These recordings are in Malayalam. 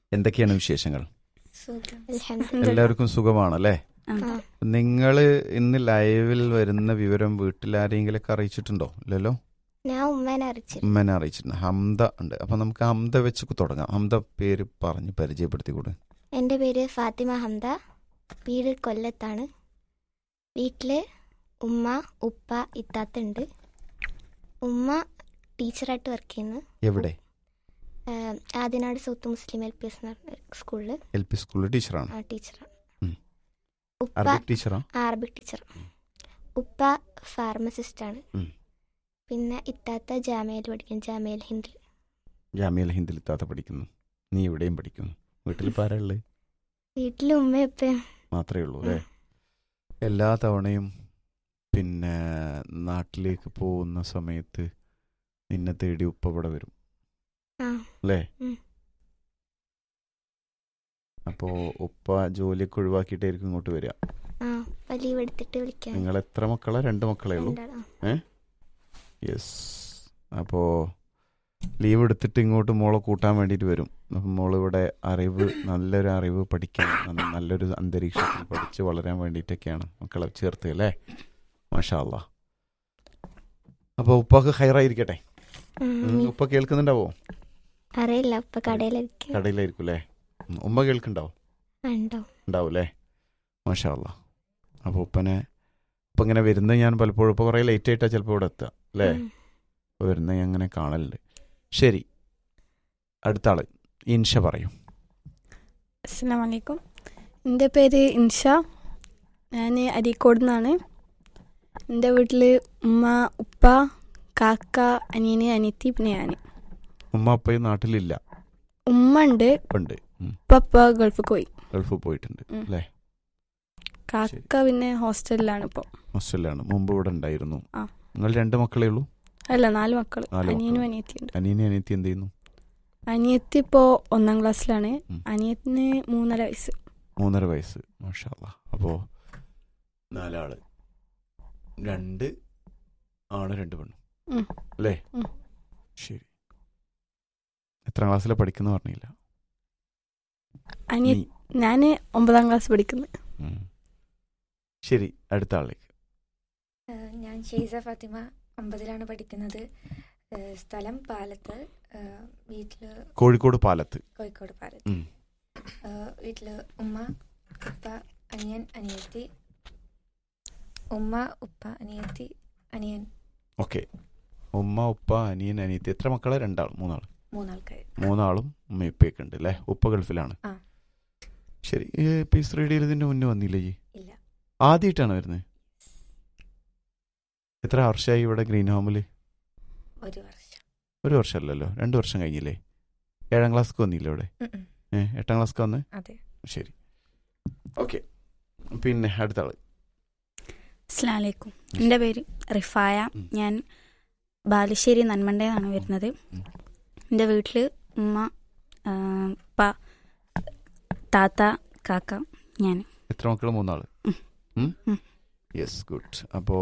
എന്തൊക്കെയാണ് വിശേഷങ്ങൾ അൽഹംദുലില്ലാ. എല്ലാവർക്കും സുഖമാണല്ലേ ആ. നിങ്ങൾ ഇന്ന് ലൈവിൽ വരുന്ന വിവരം വീട്ടിൽ ആരെങ്കിലൊക്കെ അറിയിച്ചിട്ടുണ്ടോ ഇല്ലല്ലോ ഞാൻ ഉമ്മേനെ അറിയിച്ചു ഉമ്മനെ അറിയിച്ചിട്ടുണ്ട് ഹംദ ഉണ്ട് അപ്പൊ നമുക്ക് ഹംദ വെച്ച് തുടങ്ങാം ഹംദ പേര് പറഞ്ഞ് പരിചയപ്പെടുത്തി കൂടെ എൻ്റെ പേര് ഫാത്തിമ ഹംദ വീട് കൊല്ലത്താണ് വീട്ടില് ഉമ്മ ഉപ്പ ഇത്താത്ത ഉണ്ട് ഉമ്മ ടീച്ചറായിട്ട് വർക്ക് ചെയ്യുന്നു എവിടെ ആഹ് Adinad south Muslim L P S സ്കൂളിൽ എൽ പി സ്കൂളിൽ ടീച്ചറാണ് ആ ടീച്ചറാണ് ഉം. ഉപ്പ അറബിക് ടീച്ചറാ അറബിക് ടീച്ചർ ഉപ്പ ഫാർമസിസ്റ്റാണ് ഉം. പിന്നെ ഇത്താത്ത ജാമ്യയിൽ പഠിക്കും ജാമ്യയിൽ ഹിന്ദിൽ ജാമ്യയിൽ ഹിന്ദിൽ താത്ത പഠിക്കുന്നു നീ ഇവിടെയും പഠിക്കുന്നു വീട്ടിൽ പാരുള്ളത് വീട്ടിൽ ഉമ്മയും ഉപ്പയും മാത്രമേ ഉള്ളൂ അല്ലേ എല്ലാ തവണയും പിന്നെ നാട്ടിലേക്ക് പോകുന്ന സമയത്ത് നിന്നെ തേടി ഉപ്പ ഇവിടെ വരും ആ അല്ലേ ഉം. അപ്പോ ഉപ്പ ജോലിയൊക്കെ ഒഴിവാക്കിയിട്ടായിരിക്കും ഇങ്ങോട്ട് വരിക ആ ഉപ്പ ലീവ് എടുത്തിട്ട് വിളിക്കാൻ നിങ്ങൾ എത്ര മക്കളാ രണ്ട് മക്കളേ ഉള്ളൂ രണ്ടാള്. ആ. യെസ് അപ്പോ ലീവ് എടുത്തിട്ട് ഇങ്ങോട്ട് മോളെ കൂട്ടാൻ വേണ്ടിയിട്ട് വരും അപ്പം മോള് ഇവിടെ അറിവ് നല്ലൊരു അറിവ് പഠിക്കാൻ ന- നല്ലൊരു അന്തരീക്ഷത്തിൽ പഠിച്ച് വളരാൻ വേണ്ടിയിട്ടൊക്കെയാണ് മക്കളെ ചേർത്ത് അല്ലേ മാഷാ അല്ലാ അപ്പോൾ ഉപ്പാക്ക് ഹൈറായിരിക്കട്ടെ ഉം, ഉം, ഉപ്പ കേൾക്കുന്നുണ്ടാവോ അറിയില്ല ഉപ്പ കടയിലായിരിക്കും കടയിലായിരിക്കും അല്ലേ ഉം, ഉമ്മ കേൾക്കുന്നുണ്ടാവും ആ, ഉണ്ടോ ഉണ്ടാവും അല്ലേ മാഷാ അല്ലാ അപ്പോൾ ഉപ്പനെ ഉപ്പ ഇങ്ങനെ വരുന്നത് ഞാൻ പലപ്പോഴും ഇപ്പോൾ കുറേ ലേറ്റ് ആയിട്ടാണ് ചിലപ്പോൾ ഇവിടെ എത്തുക അല്ലേ ഉം. ഇപ്പോൾ വരുന്നത് ഞാൻ അങ്ങനെ കാണലുണ്ട് ശരി അടുത്ത ആള് ഇൻഷ പറയും അസ്സാം വലൈക്കും എൻ്റെ പേര് ഇൻഷ ഞാൻ അരീക്കോട് നിന്നാണ് എൻ്റെ വീട്ടിൽ ഉമ്മ ഉപ്പ കാക്ക അനിയന് അനിയത്തി പിന്നെ ഞാൻ ഉമ്മ അപ്പയും നാട്ടിലില്ല ഉമ്മ ഉണ്ട് ഉണ്ട് ഉം. ഉപ്പ ഉപ്പ ഗൾഫിൽ പോയി ഗൾഫിൽ പോയിട്ടുണ്ട് ഉം. അല്ലേ കാക്ക പിന്നെ ഹോസ്റ്റലിലാണ് ഇപ്പോൾ ഹോസ്റ്റലിലാണ് മുമ്പ് ഇവിടെ ഉണ്ടായിരുന്നു ആ. നിങ്ങൾ രണ്ട് മക്കളേ ഉള്ളൂ അല്ല നാല് മക്കൾ നാല് അനിയനും മക്കള്. അനിയത്തിയുണ്ട് അനിയനെ അനിയത്തി എന്ത് ചെയ്യുന്നു അനിയത്തി ഇപ്പോൾ ഒന്നാം ക്ലാസ്സിലാണ് ഉം. അനിയത്തിന് മൂന്നര വയസ്സ് മൂന്നര വയസ്സ് മാഷാല്ല അപ്പോൾ നാലാള് രണ്ട് ആണ് രണ്ട് പെണ്ണും ഉം. അല്ലേ ഉം. ശരി എത്ര ക്ലാസ്സിലാണ് പഠിക്കുന്ന പറഞ്ഞില്ല അനിയ നീ- ഞാൻ ഒമ്പതാം ക്ലാസ് പഠിക്കുന്നു ഉം. ശരി അടുത്ത ആളിലേക്ക് ഏഹ് ഞാൻ ഷെയ്സ ഫാത്തിമ ഒമ്പതിലാണ് പഠിക്കുന്നത് ഏഹ് സ്ഥലം പാലത്ത് ഏഹ് വീട്ടില് കോഴിക്കോട് പാലത്ത് കോഴിക്കോട് പാലത്ത് ഉം. ഏഹ് വീട്ടില് ഉമ്മ ഉപ്പ അനിയൻ അനിയത്തി ഉമ്മ ഉപ്പ അനിയത്തി അനിയൻ ഓക്കെ ഉമ്മ ഉപ്പ അനിയൻ അനിയത്തി എത്ര മക്കളെ രണ്ടാൾ മൂന്നാൾ മൂന്നാൾക്കാർ മൂന്നാളും ഉമ്മ ഉപ്പയൊക്കെ ഉണ്ട് അല്ലേ ഉപ്പ ഗൾഫിലാണ് ആ. ശരി പീസ് റേഡിയോയിൽ ഇതിന്റെ മുന്നേ വന്നില്ലേ ജി ഇല്ല ആദ്യമായിട്ടാണ് വരുന്നത് എത്ര വർഷമായി ഇവിടെ ഗ്രീൻ ഹോമിൽ ഒരു വർഷം ഒരു വർഷമല്ലല്ലോ രണ്ട് വർഷം കഴിഞ്ഞില്ലേ ഏഴാം ക്ലാസ്ക്ക് വന്നില്ലേ ഇവിടെ ഉം ഉം. ഏ എട്ടാം ക്ലാസ്ക്ക് വന്ന് അതെ ശരി ഓക്കെ പിന്നെ അടുത്ത ആള് അസ്സാം വലൈക്കും എൻ്റെ പേര് റിഫായ ഉം. ഞാൻ ബാലുശ്ശേരി നന്മണ്ടേന്നാണ് വരുന്നത് ഉം. എൻ്റെ വീട്ടിൽ ഉമ്മ ആ, ഉപ്പ താത്ത കാക്ക ഞാൻ എത്ര മക്കൾ മൂന്നാള് ഉം. ഉം. യെസ് ഗുഡ് അപ്പോ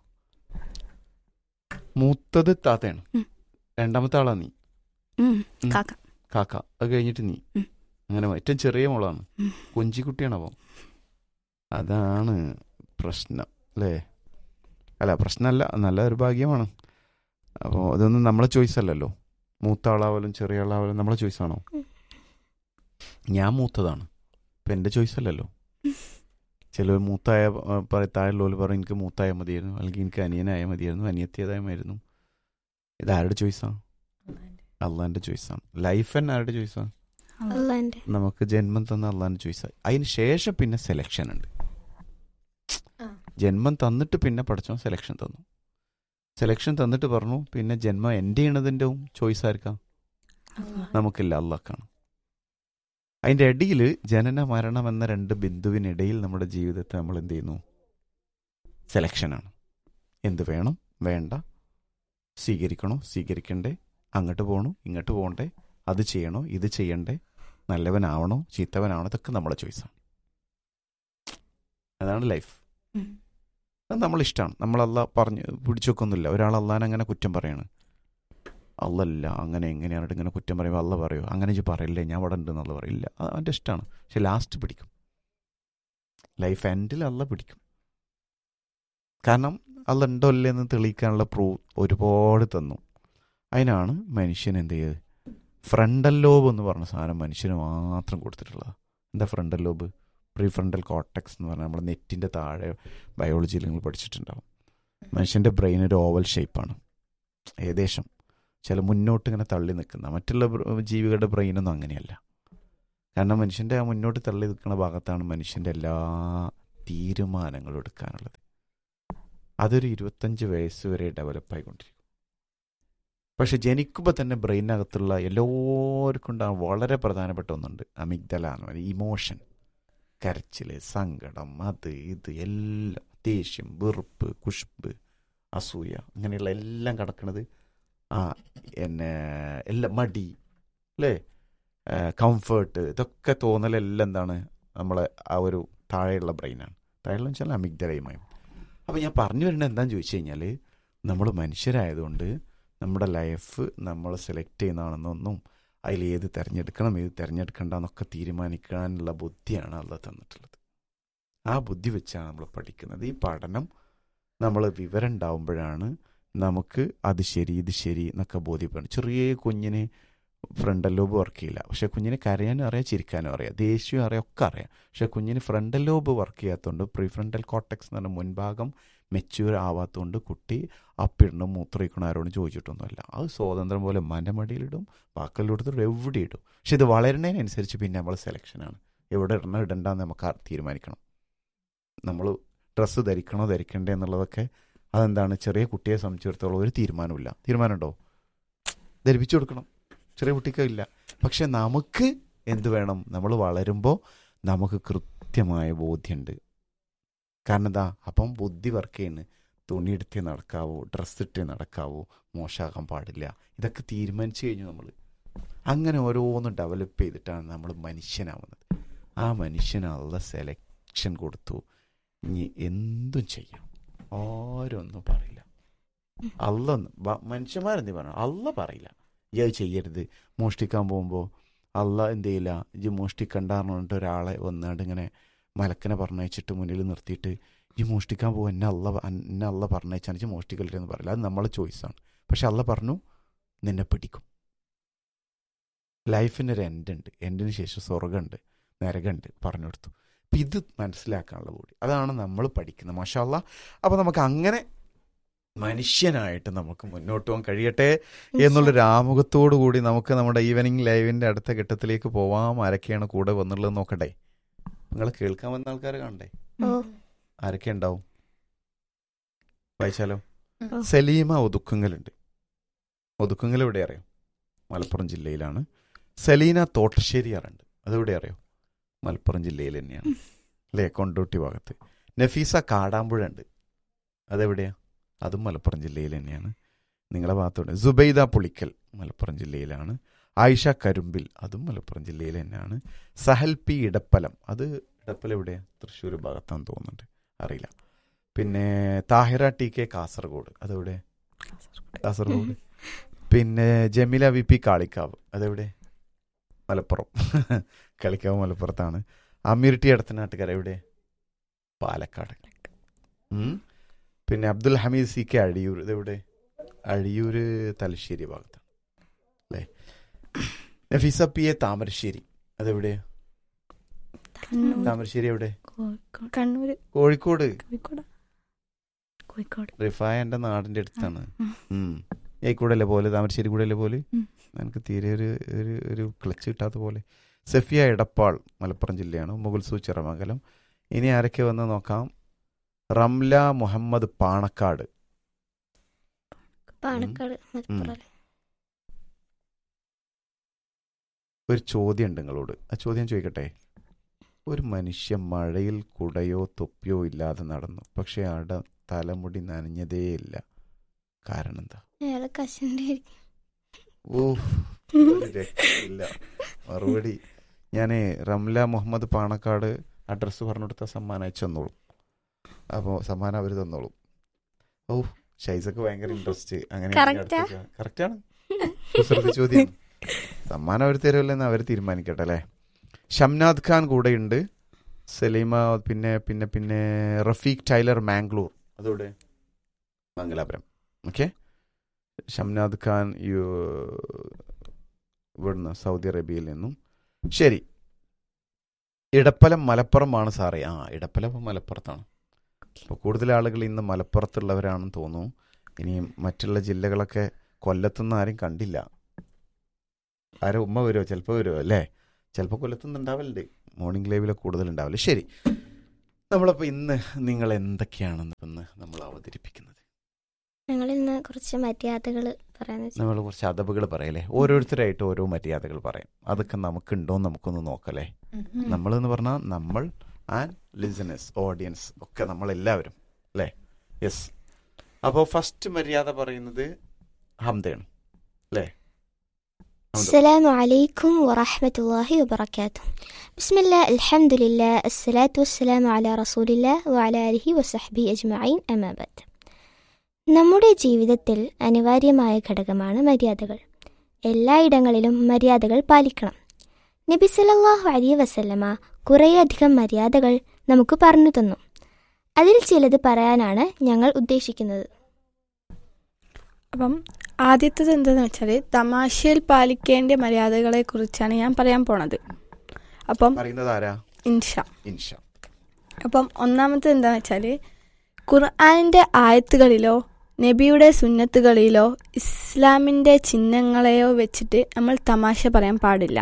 മൂത്തത് താത്തയാണ് ഉം. രണ്ടാമത്തെ ആളാ നീ ഉം, ഉം. കാക്ക കാക്ക അത് കഴിഞ്ഞിട്ട് നീ ഉം. അങ്ങനെ ഏറ്റവും ചെറിയ മോളാണ് ഉം. കൊഞ്ചിക്കുട്ടിയാണ് അപ്പോൾ അതാണ് പ്രശ്നം അല്ലേ അല്ല പ്രശ്നമല്ല നല്ല ഒരു ഭാഗ്യമാണ് അപ്പോൾ അതൊന്നും നമ്മളെ ചോയ്സ് അല്ലല്ലോ മൂത്ത ആളാവലും ചെറിയ ആളാവലും നമ്മളെ ചോയ്സ് ആണോ ഉം. ഞാൻ മൂത്തതാണ് ഇപ്പം എൻ്റെ ചോയ്സ് അല്ലല്ലോ ചിലർ മൂത്തായ ആ, പറ താഴെയുള്ളവർ പറയും എനിക്ക് മൂത്തായ മതിയായിരുന്നു അല്ലെങ്കിൽ എനിക്ക് അനിയനായ മതിയായിരുന്നു അനിയത്തിയതായമായിരുന്നു ഇത് ആരുടെ ചോയ്സാണ് അള്ളാൻ്റെ ചോയ്സാണ് ലൈഫ് തന്നെ ആരുടെ ചോയ്സാണ് അള്ളാന്റെ നമുക്ക് ജന്മം തന്ന അള്ളാൻ്റെ ചോയ്സാണ് അതിന് ശേഷം പിന്നെ സെലക്ഷൻ ഉണ്ട് ആ. ജന്മം തന്നിട്ട് പിന്നെ പഠിച്ചോ സെലക്ഷൻ തന്നു സെലക്ഷൻ തന്നിട്ട് പറഞ്ഞു പിന്നെ ജന്മം എൻ്റെ ചെയ്യണതിൻ്റെ ചോയ്സ് ആയിരിക്കാം നമുക്കില്ല അള്ളാക്കാണ് അതിൻ്റെ ഇടയിൽ ജനന മരണം എന്ന രണ്ട് ബിന്ദുവിനിടയിൽ നമ്മുടെ ജീവിതത്തെ നമ്മൾ എന്ത് ചെയ്യുന്നു സെലക്ഷനാണ് എന്ത് വേണം വേണ്ട സ്വീകരിക്കണോ സ്വീകരിക്കണ്ടേ അങ്ങോട്ട് പോകണോ ഇങ്ങോട്ട് പോകണ്ടേ അത് ചെയ്യണോ ഇത് ചെയ്യണ്ടേ നല്ലവനാവണോ ചീത്തവനാവണോ ഇതൊക്കെ നമ്മുടെ ചോയ്സാണ് അതാണ് ലൈഫ് ഉം. അത് നമ്മൾ ഇഷ്ടമാണ് നമ്മൾ അല്ല പറഞ്ഞ് പിടിച്ചു വെക്കൊന്നുമില്ല ഒരാൾ അള്ളാൻ അങ്ങനെ കുറ്റം പറയാണ് അല്ലല്ല അങ്ങനെ എങ്ങനെയാണ് ഇങ്ങനെ കുറ്റം പറയുമ്പോൾ അല്ല പറയോ അങ്ങനെ ഇജ്ജ് പറയില്ലേ ഞാൻ അവിടെ ഉണ്ട് എന്നുള്ള പറയില്ല അത് അവൻ്റെ ഇഷ്ടമാണ് പക്ഷെ ലാസ്റ്റ് പിടിക്കും ലൈഫ് എൻഡിൽ അല്ല പിടിക്കും കാരണം അല്ല ഉണ്ടോ ഇല്ലേ എന്ന് തെളിയിക്കാനുള്ള പ്രൂവ് ഒരുപാട് തന്നു അതിനാണ് മനുഷ്യൻ എന്ത് ചെയ്ത് ഫ്രണ്ടൽ ലോബ് എന്ന് പറഞ്ഞ സാധനം മനുഷ്യന് മാത്രം കൊടുത്തിട്ടുള്ളത് എന്താ frontal lobe prefrontal cortex എന്ന് പറഞ്ഞാൽ നമ്മുടെ നെറ്റിൻ്റെ താഴെ ബയോളജിയിൽ നിങ്ങൾ പഠിച്ചിട്ടുണ്ടാവും മനുഷ്യൻ്റെ ബ്രെയിൻ ഒരു ഓവൽ ഷേപ്പാണ് ഏകദേശം ചില മുന്നോട്ട് ഇങ്ങനെ തള്ളി നിൽക്കുന്ന മറ്റുള്ള ബ്ര- ജീവികളുടെ ബ്രെയിനൊന്നും അങ്ങനെയല്ല കാരണം മനുഷ്യൻ്റെ ആ മുന്നോട്ട് തള്ളി നിൽക്കുന്ന ഭാഗത്താണ് മനുഷ്യൻ്റെ എല്ലാ തീരുമാനങ്ങളും എടുക്കാനുള്ളത് അതൊരു ഇരുപത്തഞ്ച് വയസ്സ് വരെ ഡെവലപ്പ് ആയിക്കൊണ്ടിരിക്കും പക്ഷെ ജനിക്കുമ്പോൾ തന്നെ ബ്രെയിനകത്തുള്ള എല്ലാവർക്കും ഉണ്ടാകും വളരെ പ്രധാനപ്പെട്ട ഒന്നുണ്ട് അമിഗ്ദല എന്ന് പറയുന്നത് ഇമോഷൻ കരച്ചിൽ സങ്കടം അത് ഇത് എല്ലാം ദേഷ്യം വെറുപ്പ് കുഷ്പ് അസൂയ അങ്ങനെയുള്ള എല്ലാം കിടക്കുന്നത് ആ എന്നെ എല്ലാം മടി അല്ലേ കംഫേർട്ട് ഇതൊക്കെ തോന്നലെല്ലാം എന്താണ് നമ്മളെ ആ ഒരു താഴെയുള്ള ബ്രെയിനാണ് താഴെയുള്ള വെച്ചാൽ അമിഗ്ദലയുമായി അപ്പോൾ ഞാൻ പറഞ്ഞു വരുന്നത് എന്താണെന്ന് ചോദിച്ചു കഴിഞ്ഞാൽ നമ്മൾ മനുഷ്യരായതുകൊണ്ട് നമ്മുടെ ലൈഫ് നമ്മൾ സെലക്ട് ചെയ്യുന്നതാണെന്നൊന്നും അതിൽ ഏത് തിരഞ്ഞെടുക്കണം ഏത് തിരഞ്ഞെടുക്കണ്ട എന്നൊക്കെ തീരുമാനിക്കാനുള്ള ബുദ്ധിയാണ് അല്ല തന്നിട്ടുള്ളത് ആ ബുദ്ധി വെച്ചാണ് നമ്മൾ പഠിക്കുന്നത് ഈ പഠനം നമ്മൾ വിവരം ഉണ്ടാവുമ്പോഴാണ് നമുക്ക് അത് ശരി ഇത് ശരി എന്നൊക്കെ ബോധ്യപ്പെടും ചെറിയ കുഞ്ഞിന് ഫ്രണ്ടൽ ലോബ് വർക്ക് ചെയ്യില്ല പക്ഷെ കുഞ്ഞിന് കരയാനും അറിയാം ചിരിക്കാനും അറിയാം ദേഷ്യം അറിയാം ഒക്കെ അറിയാം പക്ഷെ കുഞ്ഞിന് ഫ്രണ്ടൽ ലോബ് വർക്ക് ചെയ്യാത്തതുകൊണ്ട് പ്രീ ഫ്രണ്ടൽ കോട്ടക്സ് എന്ന് പറഞ്ഞ മുൻഭാഗം മെച്യൂർ ആവാത്തതുകൊണ്ട് കുട്ടി അപ്പിടണം മൂത്രയിക്കണം ആരോടും ചോദിച്ചിട്ടൊന്നുമല്ല അത് സ്വാതന്ത്ര്യം പോലെ മൻ്റെ മടിയിലിടും വാക്കലിലെടുത്തിട്ട് എവിടെ ഇടും പക്ഷെ ഇത് വളരുന്നതിനനുസരിച്ച് പിന്നെ നമ്മൾ സെലക്ഷനാണ് എവിടെ ഇടണം ഇടണ്ടെന്ന് നമുക്ക് ആ- തീരുമാനിക്കണം നമ്മൾ ഡ്രസ്സ് ധരിക്കണോ ധരിക്കണ്ടേ എന്നുള്ളതൊക്കെ അതെന്താണ് ചെറിയ കുട്ടിയെ സംബന്ധിച്ചിടത്തോളം ഒരു തീരുമാനമില്ല തീരുമാനമുണ്ടോ ധരിപ്പിച്ചു കൊടുക്കണം ചെറിയ കുട്ടിക്ക് ഇല്ല പക്ഷെ നമുക്ക് എന്ത് വേണം നമ്മൾ വളരുമ്പോൾ നമുക്ക് കൃത്യമായ ബോധ്യമുണ്ട് കാരണം എന്താ അപ്പം ബുദ്ധി വർക്ക് ചെയ്യുന്നു തുണി എടുത്തേ നടക്കാവോ ഡ്രസ്സ് ഇട്ടേ നടക്കാവോ മോശമാകാൻ പാടില്ല ഇതൊക്കെ തീരുമാനിച്ചു കഴിഞ്ഞു നമ്മൾ അങ്ങനെ ഓരോന്നും ഡെവലപ്പ് ചെയ്തിട്ടാണ് നമ്മൾ മനുഷ്യനാവുന്നത് ആ മനുഷ്യനുള്ള സെലക്ഷൻ കൊടുത്തു ഇനി എന്തും ചെയ്യാം ആരൊന്നും പറയില്ല അല്ല മനുഷ്യന്മാരെന്ത് പറഞ്ഞു അല്ല പറയില്ല ഇയ ചെയ്യരുത് മോഷ്ടിക്കാൻ പോകുമ്പോൾ അല്ല എന്ത് ചെയ്യില്ല ഇജ് മോഷ്ടിക്കണ്ടാന്ന് പറഞ്ഞിട്ട് ഒരാളെ വന്നാണ്ട് ഇങ്ങനെ മലക്കനെ പറഞ്ഞയച്ചിട്ട് മുന്നിൽ നിർത്തിയിട്ട് ഈ മോഷ്ടിക്കാൻ പോകും എന്നെ അല്ല എന്നെ അല്ല പറഞ്ഞയച്ചാണ് ഇജ്ജ് മോഷ്ടിക്കരുതെന്ന് പറയില്ല അത് നമ്മളെ ചോയ്സാണ് പക്ഷെ അല്ല പറഞ്ഞു നിന്നെ പിടിക്കും ലൈഫിന് ഒരു എൻഡ് ഉണ്ട് എൻഡിന് ശേഷം സ്വർഗമുണ്ട് നരകമുണ്ട് പറഞ്ഞു കൊടുത്തു അപ്പം ഇത് മനസ്സിലാക്കാനുള്ള കൂടി അതാണ് നമ്മൾ പഠിക്കുന്നത് മഷാല്ല അപ്പോൾ നമുക്ക് അങ്ങനെ മനുഷ്യനായിട്ട് നമുക്ക് മുന്നോട്ട് പോകാൻ കഴിയട്ടെ എന്നുള്ളൊരു ആമുഖത്തോടു കൂടി നമുക്ക് നമ്മുടെ ഈവനിങ് ലൈവിന്റെ അടുത്ത ഘട്ടത്തിലേക്ക് പോവാം ആരൊക്കെയാണ് കൂടെ വന്നുള്ളത് നോക്കട്ടെ നിങ്ങൾ കേൾക്കാൻ വന്ന ആൾക്കാരെ കാണണ്ടേ ഓ ആരൊക്കെ ഉണ്ടാവും വായിച്ചാലോ ഉം. സലീമ ഒതുക്കുങ്ങലുണ്ട് ഒതുക്കുങ്ങൽ എവിടെ അറിയാം മലപ്പുറം ജില്ലയിലാണ് സലീന തോട്ടശ്ശേരി ആറുണ്ട് അതെവിടെ അറിയോ മലപ്പുറം ജില്ലയിൽ തന്നെയാണ് അല്ലേ കൊണ്ടോട്ടി ഭാഗത്ത് നഫീസ കാടാമ്പുഴ ഉണ്ട് അതെവിടെയാ അതും മലപ്പുറം ജില്ലയിൽ തന്നെയാണ് നിങ്ങളെ ഭാഗത്തോടെ സുബൈദ പുളിക്കൽ മലപ്പുറം ജില്ലയിലാണ് ആയിഷ കരുമ്പിൽ അതും മലപ്പുറം ജില്ലയിൽ തന്നെയാണ് സഹൽ പി ഇടപ്പലം അത് ഇടപ്പലം എവിടെയാ തൃശ്ശൂർ ഭാഗത്താന്ന് തോന്നുന്നുണ്ട് അറിയില്ല പിന്നെ താഹിറ ടി കെ കാസർഗോഡ് അതെവിടെ കാസർഗോഡ് പിന്നെ ജമീല വി പി കാളിക്കാവ് അതെവിടെ മലപ്പുറം കളിക്കാവ് മലപ്പുറത്താണ് അമീർ ടി അടുത്തനാട്ടുകാർ എവിടെ പാലക്കാട് ഉം. പിന്നെ അബ്ദുൽ ഹമീദ് സി കെ അഴിയൂർ ഇതെവിടെ അഴിയൂർ തലശ്ശേരി ഭാഗത്താണ് അല്ലേ നഫീസ പി എ താമരശ്ശേരി അതെവിടെ കണ്ണൂർ താമരശ്ശേരി എവിടെ കോഴിക്കോട് കണ്ണൂര് കോഴിക്കോട് കോഴിക്കോട് കോഴിക്കോട് റിഫായ എൻ്റെ നാടിൻ്റെ അടുത്താണ് ഉം. ഉം. ഈ കൂടെ അല്ലേ പോലെ താമരശ്ശേരി കൂടെ അല്ലേ പോലെ ഉം. എനിക്ക് തീരെ ഒരു ഒരു ഒരു ക്ലച്ച് കിട്ടാത്ത പോലെ സഫിയ എടപ്പാൾ മലപ്പുറം ജില്ലയാണ് മുഗൾസു ചിറമംഗലം ഇനി ആരൊക്കെ വന്ന് നോക്കാം റംല മുഹമ്മദ് പാണക്കാട് പാണക്കാട് മലപ്പുറം ഒരു ചോദ്യം ഉണ്ട് നിങ്ങളോട് ആ ചോദ്യം ചോദിക്കട്ടെ ഒരു മനുഷ്യൻ മഴയിൽ കുടയോ തൊപ്പിയോ ഇല്ലാതെ നടന്നു പക്ഷെ ആടെ തലമുടി നനഞ്ഞതേയില്ല കാരണം എന്താ അയാള് കശണ്ടി ഓ ഒരു രക്ഷയില്ല മറുപടി ഞാനേ റംല മുഹമ്മദ് പാണക്കാട് അഡ്രസ്സ് പറഞ്ഞു കൊടുത്ത സമ്മാനം അയച്ചു തന്നോളും അപ്പോൾ സമ്മാനം അവർ തന്നോളും ഓ ഷൈസക്ക് ഭയങ്കര ഇൻട്രസ്റ്റ് അങ്ങനെ Correct ആ? കറക്റ്റാണ് കുസൃതി ചോദ്യം സമ്മാനം അവർ തരുമല്ലെന്ന് അവർ തീരുമാനിക്കട്ടെ അല്ലേ ഷംനാദ് ഖാൻ കൂടെയുണ്ട് സലീമ പിന്നെ പിന്നെ പിന്നെ റഫീഖ് ടൈലർ മാംഗ്ലൂർ അതോടെ മംഗലാപുരം ഓക്കെ ഷംനാദ് ഖാൻ യു ഇവിടുന്ന് സൗദി അറേബ്യയിൽ നിന്നും ശരി ഇടപ്പലം മലപ്പുറമാണ് സാറേ ആ ഇടപ്പലം ഇപ്പം മലപ്പുറത്താണ് അപ്പോൾ കൂടുതൽ ആളുകൾ ഇന്ന് മലപ്പുറത്തുള്ളവരാണെന്ന് തോന്നുന്നു ഇനി മറ്റുള്ള ജില്ലകളൊക്കെ കൊല്ലത്തുനിന്ന് ആരും കണ്ടില്ല ആരും ഉമ്മ വരുമോ ചിലപ്പോൾ വരുമോ അല്ലേ ചിലപ്പോൾ കൊല്ലത്തുനിന്ന് ഉണ്ടാവലുണ്ട് മോർണിംഗ് ലൈവിൽ കൂടുതൽ ഉണ്ടാവില്ല ശരി നമ്മളപ്പോൾ ഇന്ന് നിങ്ങൾ എന്തൊക്കെയാണെന്ന് ഇന്ന് നമ്മൾ അവതരിപ്പിക്കുന്നത് ഞങ്ങൾ ഇന്ന് കുറച്ച് മര്യാദകൾ പറയാന്ന് വെച്ചാൽ നമ്മൾ കുറച്ച് അതവുകൾ പറയല്ലേ ഓരോരുത്തരായിട്ട് ഓരോ മര്യാദകൾ പറയാം അതൊക്കെ നമുക്കുണ്ടോ എന്ന് നമുക്കൊന്ന് നോക്കല്ലേ നമ്മളെന്ന് പറഞ്ഞാൽ നമ്മൾ ആൻഡ് ലിസണേഴ്സ് ഓഡിയൻസ് ഒക്കെ നമ്മളെല്ലാവരും അല്ലേ യെസ് അപ്പോൾ ഫസ്റ്റ് മര്യാദ പറയുന്നത് ഹംദയാണ് അല്ലേ ഹംദ. السلام عليكم ورحمة الله وبركاته بسم الله الحمد لله الصلاة والسلام على رسول الله وعلى آله وصحبه أجمعين أما بعد നമ്മുടെ ജീവിതത്തിൽ അനിവാര്യമായ ഘടകമാണ് മര്യാദകൾ എല്ലായിടങ്ങളിലും മര്യാദകൾ പാലിക്കണം നബി സല്ലല്ലാഹു അലൈഹി വസല്ലമ കുറേയധികം മര്യാദകൾ നമുക്ക് പറഞ്ഞു തന്നു അതിൽ ചിലത് പറയാനാണ് ഞങ്ങൾ ഉദ്ദേശിക്കുന്നത് അപ്പം ആദ്യത്തത് എന്താണെന്ന് വെച്ചാൽ തമാശയിൽ പാലിക്കേണ്ട മര്യാദകളെ കുറിച്ചാണ് ഞാൻ പറയാൻ പോണത് അപ്പം പറയുന്നത് ആരാ ഇൻഷ ഇൻഷ അപ്പം ഒന്നാമത്തത് എന്താണെന്ന് വെച്ചാൽ ഖുർആാനിൻ്റെ ആയത്തുകളിലോ നബിയുടെ സുന്നത്തുകളിലോ ഇസ്ലാമിൻ്റെ ചിഹ്നങ്ങളെയോ വെച്ചിട്ട് നമ്മൾ തമാശ പറയാൻ പാടില്ല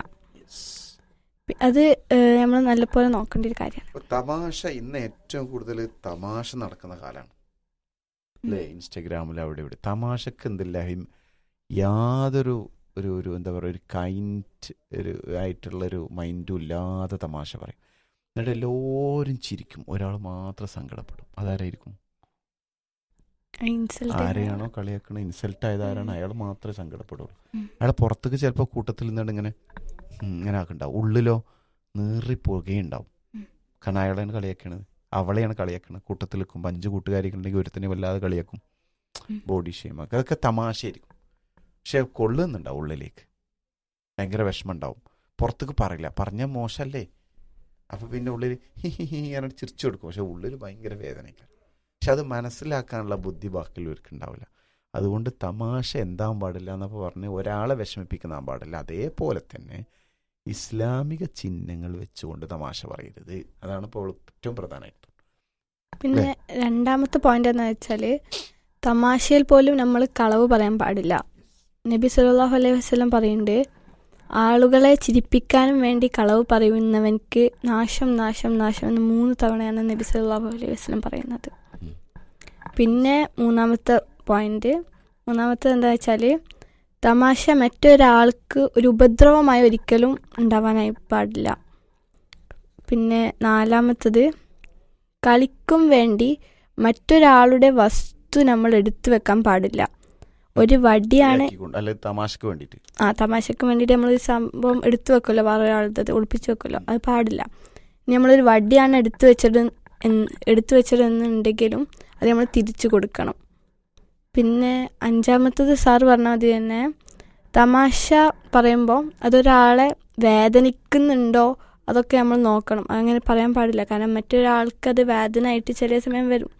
പി- അത് നമ്മൾ നല്ലപോലെ നോക്കേണ്ട ഒരു കാര്യമാണ് ഇപ്പൊ തമാശ ഇന്ന് ഏറ്റവും കൂടുതൽ തമാശ നടക്കുന്ന കാലമാണ് അല്ലേ ഇൻസ്റ്റഗ്രാമിൽ അവിടെ ഇവിടെ തമാശക്ക് എന്തില്ല ഹിം- യാതൊരു ഒരു ഒരു എന്താ പറയുക ഒരു കൈൻഡ് ഒരു ആയിട്ടുള്ളൊരു മൈൻഡും ഇല്ലാതെ തമാശ പറയും എന്നിട്ട് എല്ലാവരും ചിരിക്കും ഒരാൾ മാത്രം സങ്കടപ്പെടും അതാരായിരിക്കും ഇൻസൾട്ട് ആരെയാണോ കളിയാക്കണ ഇൻസൾട്ട് ആയത് ആരാണ് അയാൾ മാത്രമേ സങ്കടപ്പെടുള്ളൂ ഉം. അയാൾ പുറത്തേക്ക് ചിലപ്പോൾ കൂട്ടത്തിൽ നിന്നിട്ട് ഇങ്ങനെ ഉം, ഇങ്ങനെ ആക്കുണ്ടാവും ഉള്ളിലോ നീറി പുകയുണ്ടാവും ഉം. കാരണം അയാളെയാണ് കളിയാക്കണത് അവളെയാണ് കളിയാക്കണത് കൂട്ടത്തിൽ നിൽക്കുമ്പോൾ അഞ്ച് കൂട്ടുകാരികളുണ്ടെങ്കിൽ ഒരുത്തിനെ വല്ലാതെ കളിയാക്കും ഉം. ബോഡി ഷെയിം ഒക്കെ അതൊക്കെ തമാശയായിരിക്കും പക്ഷെ കൊള്ളുന്നുണ്ടാവും ഉള്ളിലേക്ക് ഭയങ്കര വിഷമം ഉണ്ടാവും പുറത്തേക്ക് പറയില്ല പറഞ്ഞാൽ മോശമല്ലേ അപ്പൊ പിന്നെ ഉള്ളിൽ ഹി ഹി ഹി അങ്ങനെ ചിരിച്ചു കൊടുക്കും പക്ഷെ ഉള്ളിൽ ഭയങ്കര വേദനയ്ക്ക് പക്ഷെ അത് മനസ്സിലാക്കാനുള്ള ബുദ്ധി ബാക്കിയുള്ളവർക്ക് ഉണ്ടാവില്ല അതുകൊണ്ട് തമാശ എന്താൻ പാടില്ല എന്നപ്പോൾ പറഞ്ഞ് ഒരാളെ വിഷമിപ്പിക്കുന്നാൻ പാടില്ല അതേപോലെ തന്നെ ഇസ്ലാമിക ചിഹ്നങ്ങൾ വെച്ചുകൊണ്ട് തമാശ പറയരുത് അതാണ് ഇപ്പോൾ ഏറ്റവും പ്രധാനമായിട്ട് പിന്നെ രണ്ടാമത്തെ പോയിന്റ് എന്ന് വെച്ചാൽ തമാശയിൽ പോലും നമ്മൾ കളവ് പറയാൻ പാടില്ല നബി സല്ലല്ലാഹു അലൈഹി വസല്ലം പറയുന്നുണ്ട് ആളുകളെ ചിരിപ്പിക്കാനും വേണ്ടി കളവ് പറയുന്നവൻക്ക് നാശം നാശം നാശം എന്ന് മൂന്ന് തവണയാണ് നബി സല്ലല്ലാഹു അലൈഹി വസല്ലം പറയുന്നത് ഉം. പിന്നെ മൂന്നാമത്തെ പോയിന്റ് മൂന്നാമത്തെ എന്താ വെച്ചാൽ തമാശ മറ്റൊരാൾക്ക് ഒരു ഉപദ്രവമായി ഒരിക്കലും ഉണ്ടാവാനായി പാടില്ല പിന്നെ നാലാമത്തത് കളിക്കും വേണ്ടി മറ്റൊരാളുടെ വസ്തു നമ്മൾ എടുത്തു വെക്കാൻ പാടില്ല ഒരു വടിയാണ് കളിയാക്കിക്കൊണ്ട്, അല്ലെ തമാശക്ക് വേണ്ടിയിട്ട് ആ തമാശക്ക് വേണ്ടിയിട്ട് നമ്മൾ ഒരു സംഭവം എടുത്തു വെക്കുമല്ലോ വേറെ ഒരാളുടെ ഒളിപ്പിച്ചു വെക്കുമല്ലോ അത് പാടില്ല ഇനി നമ്മളൊരു വടിയാണ് എടുത്തു വെച്ചത് എന്ന് എടുത്തു വെച്ചതെന്നുണ്ടെങ്കിലും അത് നമ്മൾ തിരിച്ചു കൊടുക്കണം പിന്നെ അഞ്ചാമത്തത് സാറ് പറഞ്ഞ മതി തന്നെ തമാശ പറയുമ്പോൾ അതൊരാളെ വേദനിക്കുന്നുണ്ടോ അതൊക്കെ നമ്മൾ നോക്കണം അങ്ങനെ പറയാൻ പാടില്ല കാരണം മറ്റൊരാൾക്ക് അത് വേദന ആയിട്ട് ചില സമയം വരും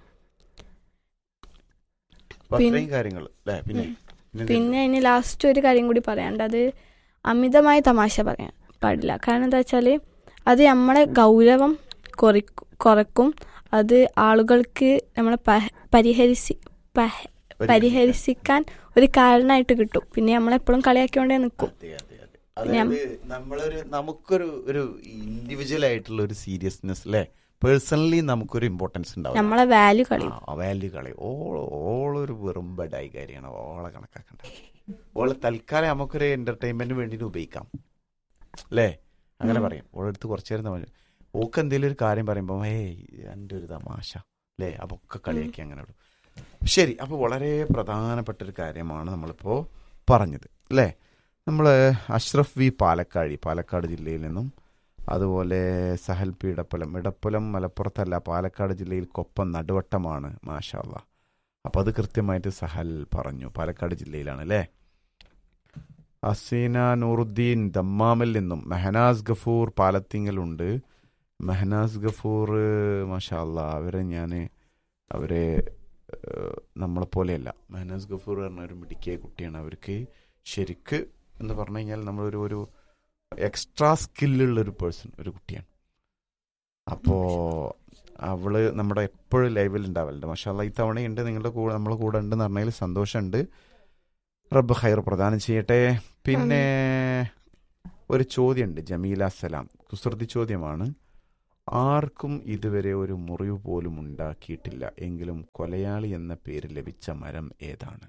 അപ്പൊ പിന്നെ- അത്രയും കാര്യങ്ങൾ അല്ലേ പിന്നെ പിന്നെ പിന്നെ ഇനി ലാസ്റ്റ് ഒരു കാര്യം കൂടി പറയാനുണ്ട് അത് അമിതമായ തമാശ പറയാൻ പാടില്ല കാരണം എന്താ വെച്ചാൽ അത് നമ്മളെ ഗൗരവം കുറയ്ക്കും കുറക്കും അത് ആളുകൾക്ക് നമ്മളെ പ- പരിഹരിസി പ- പരിഹരിക്കാൻ ഒരു കാരണമായിട്ട് കിട്ടും പിന്നെ നമ്മളെപ്പോഴും കളിയാക്കിക്കൊണ്ടേ നിൽക്കും അതെ, അതെ, അതെ. ഞാൻ- അതായത് നമ്മളൊരു നമുക്കൊരു ഒരു ഇൻഡിവിജ്വൽ ആയിട്ടുള്ള ഒരു സീരിയസ്നെസ് അല്ലേ പേഴ്സണലി നമുക്കൊരു ഇമ്പോർട്ടൻസ് ഉണ്ടാവും നമ്മളെ വാല്യൂ കളയും വാല്യൂ കളി ഓൾ ഓളൊരു വെറും ബഡായി കാര്യമാണ് ഓളെ കണക്കാക്കണ്ട ഓളെ തൽക്കാലം നമുക്കൊരു എന്റർടൈൻമെന്റിന് വേണ്ടിയിട്ട് ഉപയോഗിക്കാം അല്ലേ അങ്ങനെ ഉം. പറയും ഓളെടുത്ത് കുറച്ചു നേരം തമാശ ഓക്ക് എന്തെങ്കിലും ഒരു കാര്യം പറയുമ്പോൾ ഏയ് എൻ്റെ ഒരു തമാശ അല്ലേ അപ്പൊ ഒക്കെ കളിയാക്കി അങ്ങനെ വിടും ശരി അപ്പോൾ വളരെ പ്രധാനപ്പെട്ട ഒരു കാര്യമാണ് നമ്മളിപ്പോൾ പറഞ്ഞത് അല്ലേ നമ്മൾ അഷ്റഫ് വി പാലക്കാഴി പാലക്കാട് ജില്ലയിൽ നിന്നും അതുപോലെ സഹൽ പി ഇടപ്പലം ഇടപ്പലം മലപ്പുറത്തല്ല പാലക്കാട് ജില്ലയിൽ കൊപ്പം നടുവട്ടമാണ് മാഷാല്ല അപ്പോൾ അത് കൃത്യമായിട്ട് സഹൽ പറഞ്ഞു പാലക്കാട് ജില്ലയിലാണ് അല്ലേ അസീന നൂറുദ്ദീൻ ദമ്മാമിൽ നിന്നും മെഹനാസ് ഗഫൂർ പാലത്തിങ്കലുണ്ട് മെഹനാസ് ഗഫൂർ മാഷാല്ല അവരെ ഞാൻ അവരെ ഏഹ്, നമ്മളെപ്പോലെയല്ല മെഹനാസ് ഗഫൂർ പറഞ്ഞ ഒരു മിടുക്കിയ കുട്ടിയാണ് അവർക്ക് ശരിക്ക് എന്ന് പറഞ്ഞു കഴിഞ്ഞാൽ നമ്മളൊരു ഒരു എക്സ്ട്രാ സ്കില്ലുള്ള ഒരു പേഴ്സൺ ഒരു കുട്ടിയാണ് അപ്പോൾ അവള് നമ്മുടെ എപ്പോഴും ലൈവിൽ ഉണ്ടാവലുണ്ട് മാഷാല്ല ഈ തവണയുണ്ട് നിങ്ങളുടെ കൂടെ നമ്മളെ കൂടെ ഉണ്ടെന്ന് പറഞ്ഞതിൽ സന്തോഷമുണ്ട് റബ്ബ് ഖൈർ പ്രദാനം ചെയ്യട്ടെ പിന്നെ ഒരു ചോദ്യമുണ്ട് ജമീല സലാം കുസൃതി ചോദ്യമാണ് ആർക്കും ഇതുവരെ ഒരു മുറിവ് പോലും ഉണ്ടാക്കിയിട്ടില്ല എങ്കിലും കൊലയാളി എന്ന പേര് ലഭിച്ച മരം ഏതാണ്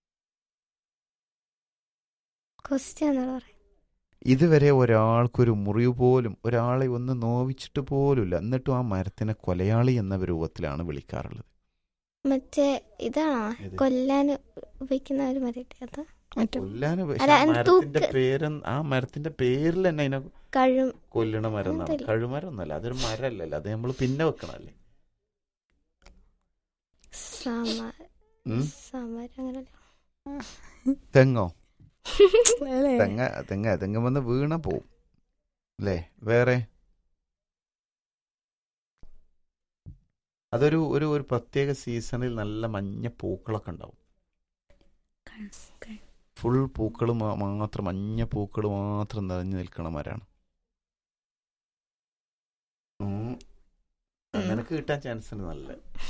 ക്വസ്റ്റ്യൻ എന്നാണ് പറയുന്നത് ഇതുവരെ ഒരാൾക്കൊരു മുറിവ് പോലും ഒരാളെ ഒന്ന് നോവിച്ചിട്ട് പോലുമില്ല എന്നിട്ടും ആ മരത്തിനെ കൊലയാളി എന്ന രൂപത്തിലാണ് വിളിക്കാറുള്ളത് മറ്റേ ഇതാണോ ഏത്? കൊല്ലാൻ ഉപയോഗിക്കുന്ന ഒരു മരട്ടെ അത് മറ്റേ കൊല്ലാൻ ഉപ- അല്ല, ആ എന്ത് മരത്തിന്റെ തൂക്ക്? പേര് ആ മരത്തിന്റെ പേരിൽ തന്നെ അതിനെ കഴിയും കൊല്ലണ മരം എന്നാണ് അതല്ല. കഴുമരം ഒന്നല്ല അതൊരു മരമല്ലല്ലോ അത് നമ്മൾ പിന്നെ വെക്കണല്ലേ സമ ഉം? സമരം അങ്ങനെ തെങ്ങോ അല്ലേ? തെങ്ങ തെങ്ങ തെങ്ങ് വന്ന് വീണ പോവും അല്ലേ വേറെ അതൊരു ഒരു ഒരു പ്രത്യേക സീസണിൽ നല്ല മഞ്ഞ പൂക്കളൊക്കെ ഉണ്ടാവും ഫുൾ പൂക്കൾ മാത്രം മഞ്ഞ പൂക്കൾ മാത്രം നിറഞ്ഞു നിൽക്കണ മരാണ് ഉം. നിനക്ക് കിട്ടാൻ ചാൻസ് ഉണ്ട് നല്ല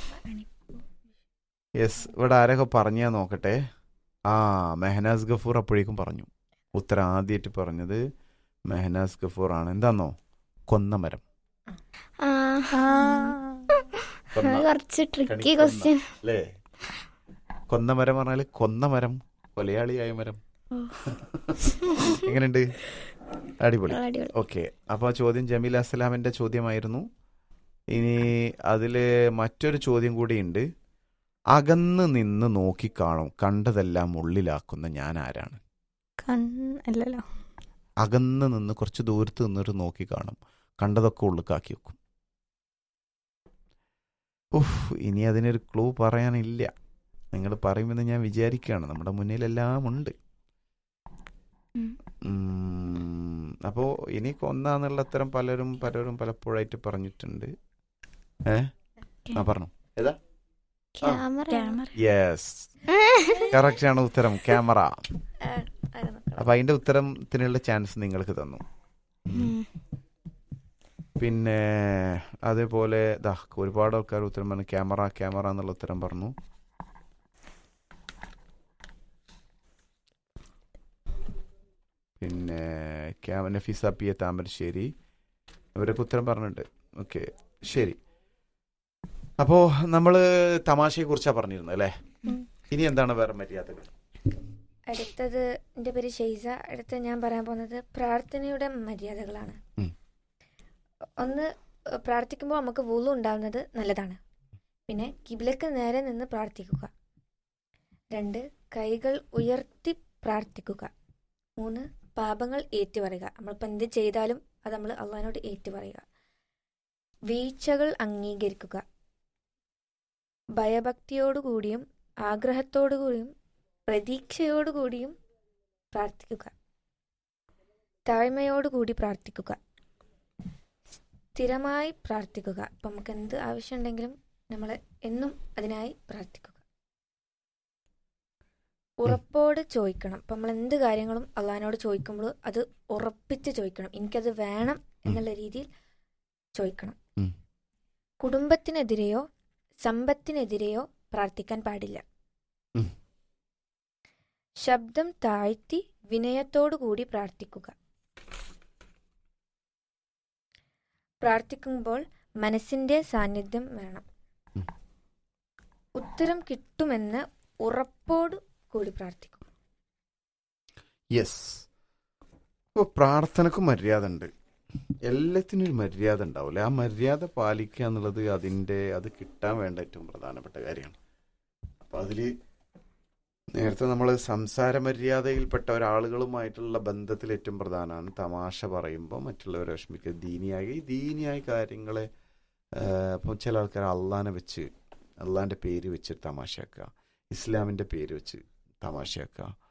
യെസ് ഇവിടെ ആരൊക്കെ പറഞ്ഞാ നോക്കട്ടെ ആ മെഹനാസ് ഗഫൂർ അപ്പോഴേക്കും പറഞ്ഞു ഉത്തരം ആദ്യമായിട്ട് പറഞ്ഞത് മെഹനാസ് ഗഫൂർ ആണ് എന്താന്നോ കൊന്നമരം ആ ആ. കൊന്ന കുറച്ച് ട്രിക്കി കണിക്കൊന്ന. ക്വസ്റ്റ്യൻ അല്ലേ കൊന്നമരം പറഞ്ഞാല് കൊന്നമരം കൊലയാളിയായ മരം ഓ. എങ്ങനെയുണ്ട് അടിപൊളി അടിപൊളി ഓക്കെ അപ്പോൾ ചോദ്യം ജമീൽ അസ്സലാമിന്റെ ചോദ്യമായിരുന്നു ഇനി അതില് മറ്റൊരു ചോദ്യം കൂടിയുണ്ട് അകന്ന് നിന്ന് നോക്കിക്കാണും കണ്ടതെല്ലാം ഉള്ളിലാക്കുന്ന ഞാൻ ആരാണ് കണ്ണ് അല്ലല്ലോ അകന്ന് നിന്ന് കുറച്ച് ദൂരത്ത് നിന്നിട്ട് നോക്കി കാണും കണ്ടതൊക്കെ ഉള്ളിക്കാക്കി വെക്കും ഉഫ് ഇനി അതിനൊരു ക്ലൂ പറയാനില്ല നിങ്ങൾ പറയുമെന്ന് ഞാൻ വിചാരിക്കുകയാണ് നമ്മുടെ മുന്നിലെല്ലാം ഉണ്ട് ഉം. ഉം, അപ്പോ ഇനി കൊന്നാന്നുള്ള ഉത്തരം പലരും പലരും പലപ്പോഴായിട്ട് പറഞ്ഞിട്ടുണ്ട് ഏ ആ പറഞ്ഞു ക്യാമറ ക്യാമറ യെസ് കറക്റ്റ് ആണ് ഉത്തരം ക്യാമറ അപ്പൊ അതിന്റെ ഉത്തരത്തിനുള്ള ചാൻസ് നിങ്ങൾക്ക് തന്നു ഉം. പിന്നെ അതേപോലെ ദാ ഒരുപാട് ആൾക്കാർ ഉത്തരം പറഞ്ഞു ക്യാമറ ക്യാമറ എന്നുള്ള ഉത്തരം പറഞ്ഞു പിന്നെ ക്യാ- നഫീസ പി എ താമരശ്ശേരി അവരൊക്കെ ഉത്തരം പറഞ്ഞിട്ടുണ്ട് ഓക്കെ ശരി അപ്പോ നമ്മള് തമാശയെ കുറിച്ചാ പറഞ്ഞിരുന്നത് അല്ലേ ഉം. ഇനി എന്താണ് വേറെ മര്യാദകൾ അടുത്തത് എൻ്റെ പേര് ഷെയ്സ അടുത്ത് ഞാൻ പറയാൻ പോകുന്നത് പ്രാർത്ഥനയുടെ മര്യാദകളാണ് ഉം. ഒന്ന് ഏഹ്, പ്രാർത്ഥിക്കുമ്പോൾ നമുക്ക് വുളു ഉണ്ടാവുന്നത് നല്ലതാണ് പിന്നെ കിബിലക്ക് നേരെ നിന്ന് പ്രാർത്ഥിക്കുക രണ്ട് കൈകൾ ഉയർത്തി പ്രാർത്ഥിക്കുക മൂന്ന് പാപങ്ങൾ ഏറ്റുപറയുക നമ്മളിപ്പോൾ എന്ത് ചെയ്താലും അത് നമ്മൾ അള്ളഹാനോട് ഏറ്റുപറയുക വീഴ്ചകൾ അംഗീകരിക്കുക ഭയഭക്തിയോടുകൂടിയും ആഗ്രഹത്തോടുകൂടിയും പ്രതീക്ഷയോടുകൂടിയും പ്രാർത്ഥിക്കുക താഴ്മയോടുകൂടി പ്രാർത്ഥിക്കുക സ്ഥിരമായി പ്രാർത്ഥിക്കുക അപ്പം നമുക്ക് എന്ത് ആവശ്യമുണ്ടെങ്കിലും നമ്മൾ എന്നും അതിനായി പ്രാർത്ഥിക്കുക ഉറപ്പോട് ചോദിക്കണം അപ്പം നമ്മൾ എന്ത് കാര്യങ്ങളും അള്ളഹാനോട് ചോദിക്കുമ്പോൾ അത് ഉറപ്പിച്ച് ചോദിക്കണം എനിക്കത് വേണം എന്നുള്ള രീതിയിൽ ചോദിക്കണം ഉം. കുടുംബത്തിനെതിരെയോ സമ്പത്തിനെതിരെയോ പ്രാർത്ഥിക്കാൻ പാടില്ല ഉം. ശബ്ദം താഴ്ത്തി വിനയത്തോടു കൂടി പ്രാർത്ഥിക്കുക പ്രാർത്ഥിക്കുമ്പോൾ മനസ്സിന്റെ സാന്നിധ്യം വേണം ഉം. ഉത്തരം കിട്ടുമെന്ന് ഉറപ്പോട് കൂടി പ്രാർത്ഥിക്കുക യെസ് അപ്പോൾ പ്രാർത്ഥനക്ക് മര്യാദ ഉണ്ട് എല്ലാത്തിനും ഒരു മര്യാദ ഉണ്ടാവില്ല ആ മര്യാദ പാലിക്കുക എന്നുള്ളത് അതിൻ്റെ അത് കിട്ടാൻ വേണ്ട ഏറ്റവും പ്രധാനപ്പെട്ട കാര്യമാണ് അപ്പോൾ അതിൽ നേരത്തെ നമ്മൾ സംസാര മര്യാദയിൽപ്പെട്ട ഒരാളുകളുമായിട്ടുള്ള ബന്ധത്തിൽ ഏറ്റവും പ്രധാനമാണ് തമാശ പറയുമ്പോൾ മറ്റുള്ളവരെ വിഷമിക്കുക ദീനിയായി ഈ ദീനിയായ കാര്യങ്ങളെ അപ്പം ചില ആൾക്കാർ അള്ളാനെ വെച്ച് അള്ളാൻ്റെ പേര് വെച്ച് തമാശയാക്കുക ഇസ്ലാമിൻ്റെ പേര് വെച്ച് തമാശയാക്കുക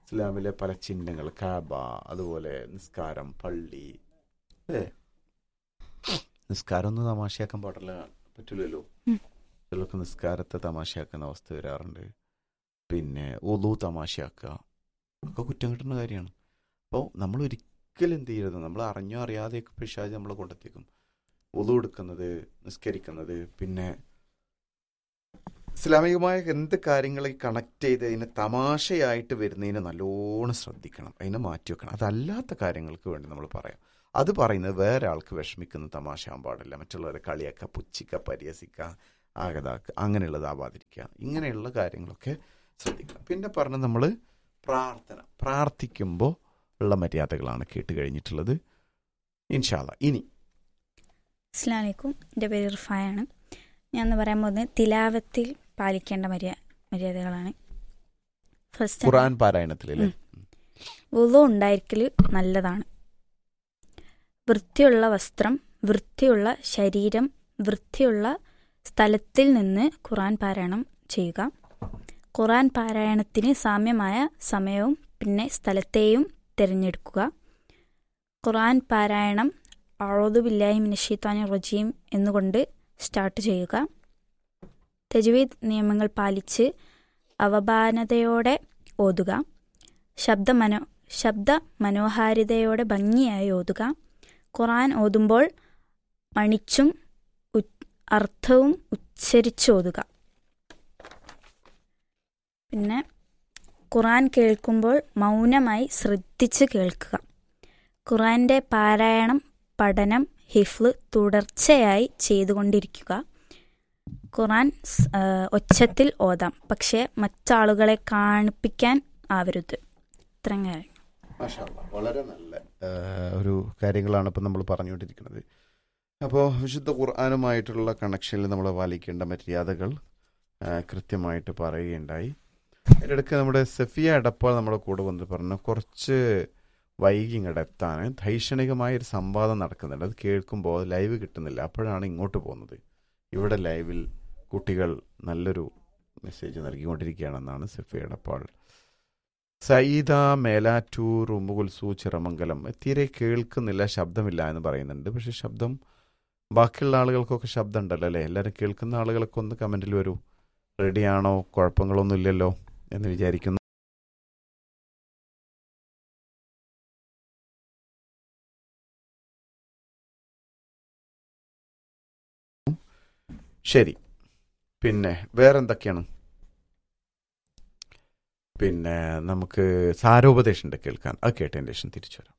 ഇസ്ലാമിലെ പല ചിഹ്നങ്ങൾ കാബ അതുപോലെ നിസ്കാരം പള്ളി ഏ നിസ്കാരം ഒന്നും തമാശയാക്കാൻ പാടില്ല പറ്റില്ലല്ലോ ഉം. ചിലർക്ക് നിസ്കാരത്തെ തമാശയാക്കുന്ന അവസ്ഥ വരാറുണ്ട് പിന്നെ ഒതു തമാശയാക്കുക ഒക്കെ കുറ്റം കിട്ടുന്ന കാര്യമാണ് അപ്പോൾ നമ്മൾ ഒരിക്കലും എന്ത് ചെയ്യരുത് നമ്മൾ അറിഞ്ഞോ അറിയാതെയൊക്കെ പിശാജ് നമ്മളെ കൊണ്ടെത്തിക്കും ഒതു എടുക്കുന്നത് നിസ്കരിക്കുന്നത് പിന്നെ ഇസ്ലാമികമായ എന്ത് കാര്യങ്ങളെ കണക്ട് ചെയ്ത് അതിനെ തമാശയായിട്ട് വരുന്നതിനെ നല്ലോണം ശ്രദ്ധിക്കണം അതിനെ മാറ്റി വെക്കണം അതല്ലാത്ത കാര്യങ്ങൾക്ക് വേണ്ടി നമ്മൾ പറയാം അത് പറയുന്നത് വേറെ ആൾക്ക് വിഷമിക്കുന്ന തമാശയാൻ പാടില്ല മറ്റുള്ളവരെ കളിയാക്കുക പുച്ഛിക്കുക പരിഹസിക്കുക ആകതാക്കുക അങ്ങനെയുള്ളതാവാതിരിക്കുക ഇങ്ങനെയുള്ള കാര്യങ്ങളൊക്കെ ശ്രദ്ധിക്കണം പിന്നെ പറഞ്ഞ നമ്മൾ പ്രാർത്ഥന പ്രാർത്ഥിക്കുമ്പോൾ ഉള്ള മര്യാദകളാണ് കേട്ട് കഴിഞ്ഞിട്ടുള്ളത് ഇൻഷാല്ല ഇനി അസ്ലാമലൈക്കും എൻ്റെ പേര് ഇർഫായാണ് ഞാൻ എന്ന് പറയാൻ പോകുന്നത് തിലാവത്തിൽ പാലിക്കേണ്ട മര്യാ മര്യാദകളാണ് ഫസ്റ്റ് ഖുറാൻ പാരായണത്തിലല്ലേ വുളു ഉണ്ടായിരിക്കൽ നല്ലതാണ് വൃത്തിയുള്ള വസ്ത്രം വൃത്തിയുള്ള ശരീരം വൃത്തിയുള്ള സ്ഥലത്തിൽ നിന്ന് ഖുറാൻ പാരായണം ചെയ്യുക ഖുറാൻ പാരായണത്തിന് സാമ്യമായ സമയവും പിന്നെ സ്ഥലത്തെയും തിരഞ്ഞെടുക്കുക ഖുറാൻ പാരായണം അഴുതു ബില്ലാഹി മിനഷീത്താനി റജീം എന്നുകൊണ്ട് സ്റ്റാർട്ട് ചെയ്യുക തജ്വീദ് നിയമങ്ങൾ പാലിച്ച് അവധാനതയോടെ ഓതുക ശബ്ദ മനോ ശബ്ദ മനോഹാരിതയോടെ ഭംഗിയായി ഓതുക ഖുറാൻ ഓതുമ്പോൾ മണിച്ചും ഉ- അർത്ഥവും ഉച്ചരിച്ച് ഓതുക പിന്നെ ഖുറാൻ കേൾക്കുമ്പോൾ മൗനമായി ശ്രദ്ധിച്ച് കേൾക്കുക ഖുറാന്റെ പാരായണം പഠനം ഹിഫ്ല് തുടർച്ചയായി ചെയ്തുകൊണ്ടിരിക്കുക ഖുറാൻ സ്- ആ, ഒച്ചത്തിൽ ഓതാം പക്ഷേ മറ്റാളുകളെ കാണിപ്പിക്കാൻ ആവരുത് ഇത്രയും കാര്യം വളരെ നല്ല ഒരു കാര്യങ്ങളാണ് ഇപ്പം നമ്മൾ പറഞ്ഞുകൊണ്ടിരിക്കുന്നത് അപ്പോൾ വിശുദ്ധ ഖുർആാനുമായിട്ടുള്ള കണക്ഷനിൽ നമ്മൾ പാലിക്കേണ്ട മര്യാദകൾ ആ, കൃത്യമായിട്ട് പറയുകയുണ്ടായി അതിൻ്റെ ഇടയ്ക്ക് നമ്മുടെ സഫിയ എടപ്പാൾ നമ്മുടെ കൂടെ വന്ന് പറഞ്ഞു കുറച്ച് വൈകി ഇങ്ങോട്ട് എത്താൻ ധൈഷണികമായ ഒരു സംവാദം നടക്കുന്നുണ്ട് അത് കേൾക്കുമ്പോൾ ലൈവ് കിട്ടുന്നില്ല അപ്പോഴാണ് ഇങ്ങോട്ട് പോകുന്നത് ഇവിടെ ലൈവിൽ കുട്ടികൾ നല്ലൊരു മെസ്സേജ് നൽകിക്കൊണ്ടിരിക്കുകയാണെന്നാണ് സഫിയ എടപ്പാൾ സയ്യിദ മേലാറ്റൂർ ഉമ്മുകുൽസു ചിറമംഗലം തീരെ കേൾക്കുന്നില്ല ശബ്ദമില്ല എന്ന് പറയുന്നുണ്ട് പക്ഷെ ശബ്ദം ബാക്കിയുള്ള ആളുകൾക്കൊക്കെ ശബ്ദം ഉണ്ടല്ലോ അല്ലേ എല്ലാവരും കേൾക്കുന്ന ആളുകളൊക്കെ ഒന്ന് കമൻറ്റിൽ വരൂ റെഡിയാണോ കുഴപ്പങ്ങളൊന്നും ഇല്ലല്ലോ എന്ന് വിചാരിക്കുന്നു ശരി പിന്നെ വേറെന്തൊക്കെയാണ് പിന്നെ നമുക്ക് സാരോപദേശമുണ്ട് കേൾക്കാൻ അത് കേട്ടതിന് ശേഷം തിരിച്ചു വരാം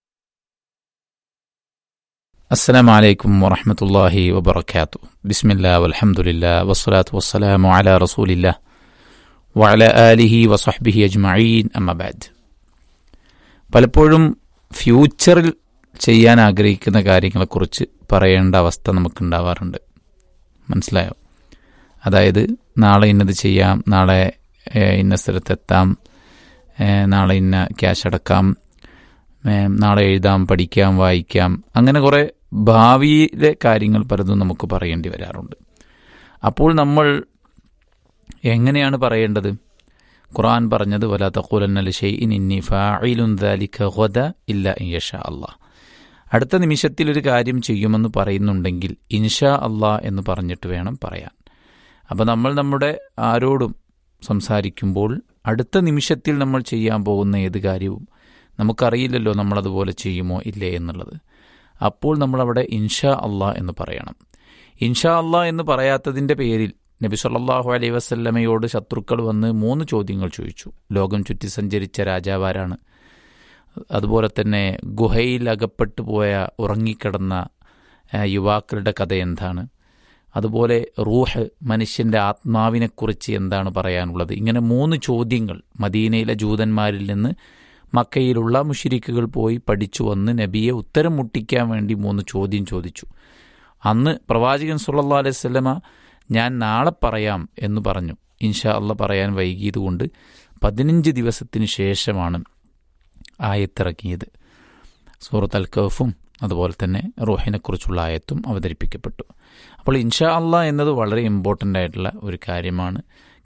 السلام عليكم ورحمة الله وبركاته بسم الله والحمد لله والصلاة والسلام على رسول الله وعلى آله وصحبه أجمعين أما بعد പലപ്പോഴും ഫ്യൂച്ചറിൽ ചെയ്യാൻ ആഗ്രഹിക്കുന്ന കാര്യങ്ങളെക്കുറിച്ച് പറയേണ്ട അവസ്ഥ നമുക്കുണ്ടാവാറുണ്ട് മനസ്സിലായോ അതായത് നാളെ ഇന്നത് ചെയ്യാം നാളെ ഏഹ്, ഇന്ന സ്ഥലത്തെത്താം ഏഹ്, നാളെ ഇന്ന ക്യാഷ് അടക്കാം ഏഹ്, നാളെ എഴുതാം പഠിക്കാം വായിക്കാം അങ്ങനെ കുറേ ഭാവിയിലെ കാര്യങ്ങൾ പലതും നമുക്ക് പറയേണ്ടി വരാറുണ്ട് അപ്പോൾ നമ്മൾ എങ്ങനെയാണ് പറയേണ്ടത് ഖുർആൻ പറഞ്ഞത് വല തഖൂലന്നൽ ഷെയ്ഇൻ ഇന്നി ഫാഇലുൻ ദാലിക ഗദ ഇല്ല ഇൻഷാ അല്ലാ അടുത്ത നിമിഷത്തിൽ ഒരു കാര്യം ചെയ്യുമെന്ന് പറയുന്നുണ്ടെങ്കിൽ ഇൻഷാ അല്ലാ എന്ന് പറഞ്ഞിട്ട് വേണം പറയാൻ അപ്പോൾ നമ്മൾ നമ്മുടെ ആരോടും സംസാരിക്കുമ്പോൾ അടുത്ത നിമിഷത്തിൽ നമ്മൾ ചെയ്യാൻ പോകുന്ന ഏത് കാര്യവും നമുക്കറിയില്ലല്ലോ നമ്മളതുപോലെ ചെയ്യുമോ ഇല്ലേ എന്നുള്ളത് അപ്പോൾ നമ്മളവിടെ ഇൻഷാ അള്ളാ എന്ന് പറയണം ഇൻഷാ അള്ളാ എന്ന് പറയാത്തതിൻ്റെ പേരിൽ നബി സല്ലല്ലാഹു അലൈഹി വസല്ലമയോട് ശത്രുക്കൾ വന്ന് മൂന്ന് ചോദ്യങ്ങൾ ചോദിച്ചു ലോകം ചുറ്റി സഞ്ചരിച്ച രാജാവാരാണ് അതുപോലെ തന്നെ ഗുഹയിൽ അകപ്പെട്ടു പോയ ഉറങ്ങിക്കിടന്ന ആ, യുവാക്കളുടെ കഥ എന്താണ് അതുപോലെ റൂഹ് മനുഷ്യൻ്റെ ആത്മാവിനെക്കുറിച്ച് എന്താണ് പറയാനുള്ളത് ഇങ്ങനെ മൂന്ന് ചോദ്യങ്ങൾ മദീനയിലെ ജൂതന്മാരിൽ നിന്ന് മക്കയിലുള്ള മുഷിരിക്കുകൾ പോയി പഠിച്ചു വന്ന് നബിയെ ഉത്തരം മുട്ടിക്കാൻ വേണ്ടി മൂന്ന് ചോദ്യം ചോദിച്ചു അന്ന് പ്രവാചകൻ സുല്ലാ അലൈഹി സ്വലമ ഞാൻ നാളെ പറയാം എന്ന് പറഞ്ഞു ഇൻഷാ അല്ല പറയാൻ വൈകിയതുകൊണ്ട് പതിനഞ്ച് ദിവസത്തിന് ശേഷമാണ് ആയത്തിറങ്ങിയത് സൂറത്ത് അൽ കഫും അതുപോലെ തന്നെ റൂഹിനെക്കുറിച്ചുള്ള ആയത്തും അവതരിപ്പിക്കപ്പെട്ടു അപ്പോൾ ഇൻഷാ അള്ളാ എന്നത് വളരെ ഇമ്പോർട്ടൻ്റ് ആയിട്ടുള്ള ഒരു കാര്യമാണ്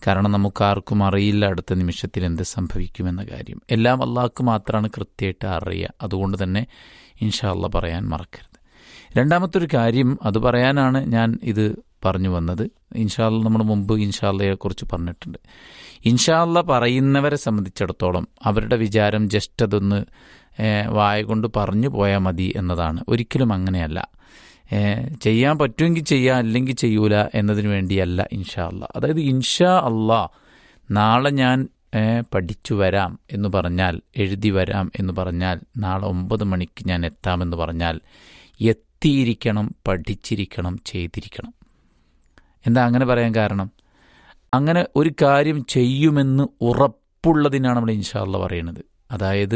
കാരണം നമുക്കാർക്കും അറിയില്ല അടുത്ത നിമിഷത്തിൽ എന്ത് സംഭവിക്കുമെന്ന കാര്യം എല്ലാം അള്ളാഹ്ക്ക് മാത്രമാണ് കൃത്യമായിട്ട് അറിയുക അതുകൊണ്ട് തന്നെ ഇൻഷാ അല്ല പറയാൻ മറക്കരുത് രണ്ടാമത്തെ ഒരു കാര്യം അത് പറയാനാണ് ഞാൻ ഇത് പറഞ്ഞു വന്നത് ഇൻഷാല്ല നമ്മൾ മുമ്പ് ഇൻഷാല്ലയെ കുറിച്ച് പറഞ്ഞിട്ടുണ്ട് ഇൻഷാല്ല പറയുന്നവരെ സംബന്ധിച്ചിടത്തോളം അവരുടെ വിചാരം ജസ്റ്റ് അതൊന്ന് ഏഹ്, വായ കൊണ്ട് പറഞ്ഞു പോയാൽ മതി എന്നതാണ് ഒരിക്കലും അങ്ങനെയല്ല ഏഹ്, ചെയ്യാൻ പറ്റുമെങ്കിൽ ചെയ്യാം അല്ലെങ്കിൽ ചെയ്യൂല എന്നതിന് വേണ്ടിയല്ല ഇൻഷാ അല്ല അതായത് ഇൻഷാ അള്ളാ നാളെ ഞാൻ ഏഹ്, പഠിച്ചു വരാം എന്ന് പറഞ്ഞാൽ എഴുതി വരാം എന്ന് പറഞ്ഞാൽ നാളെ ഒമ്പത് മണിക്ക് ഞാൻ എത്താമെന്ന് പറഞ്ഞാൽ എത്തിയിരിക്കണം പഠിച്ചിരിക്കണം ചെയ്തിരിക്കണം എന്താ അങ്ങനെ പറയാൻ കാരണം അങ്ങനെ ഒരു കാര്യം ചെയ്യുമെന്ന് ഉറപ്പുള്ളതിനാണ് നമ്മൾ ഇൻഷാല്ല പറയുന്നത് അതായത്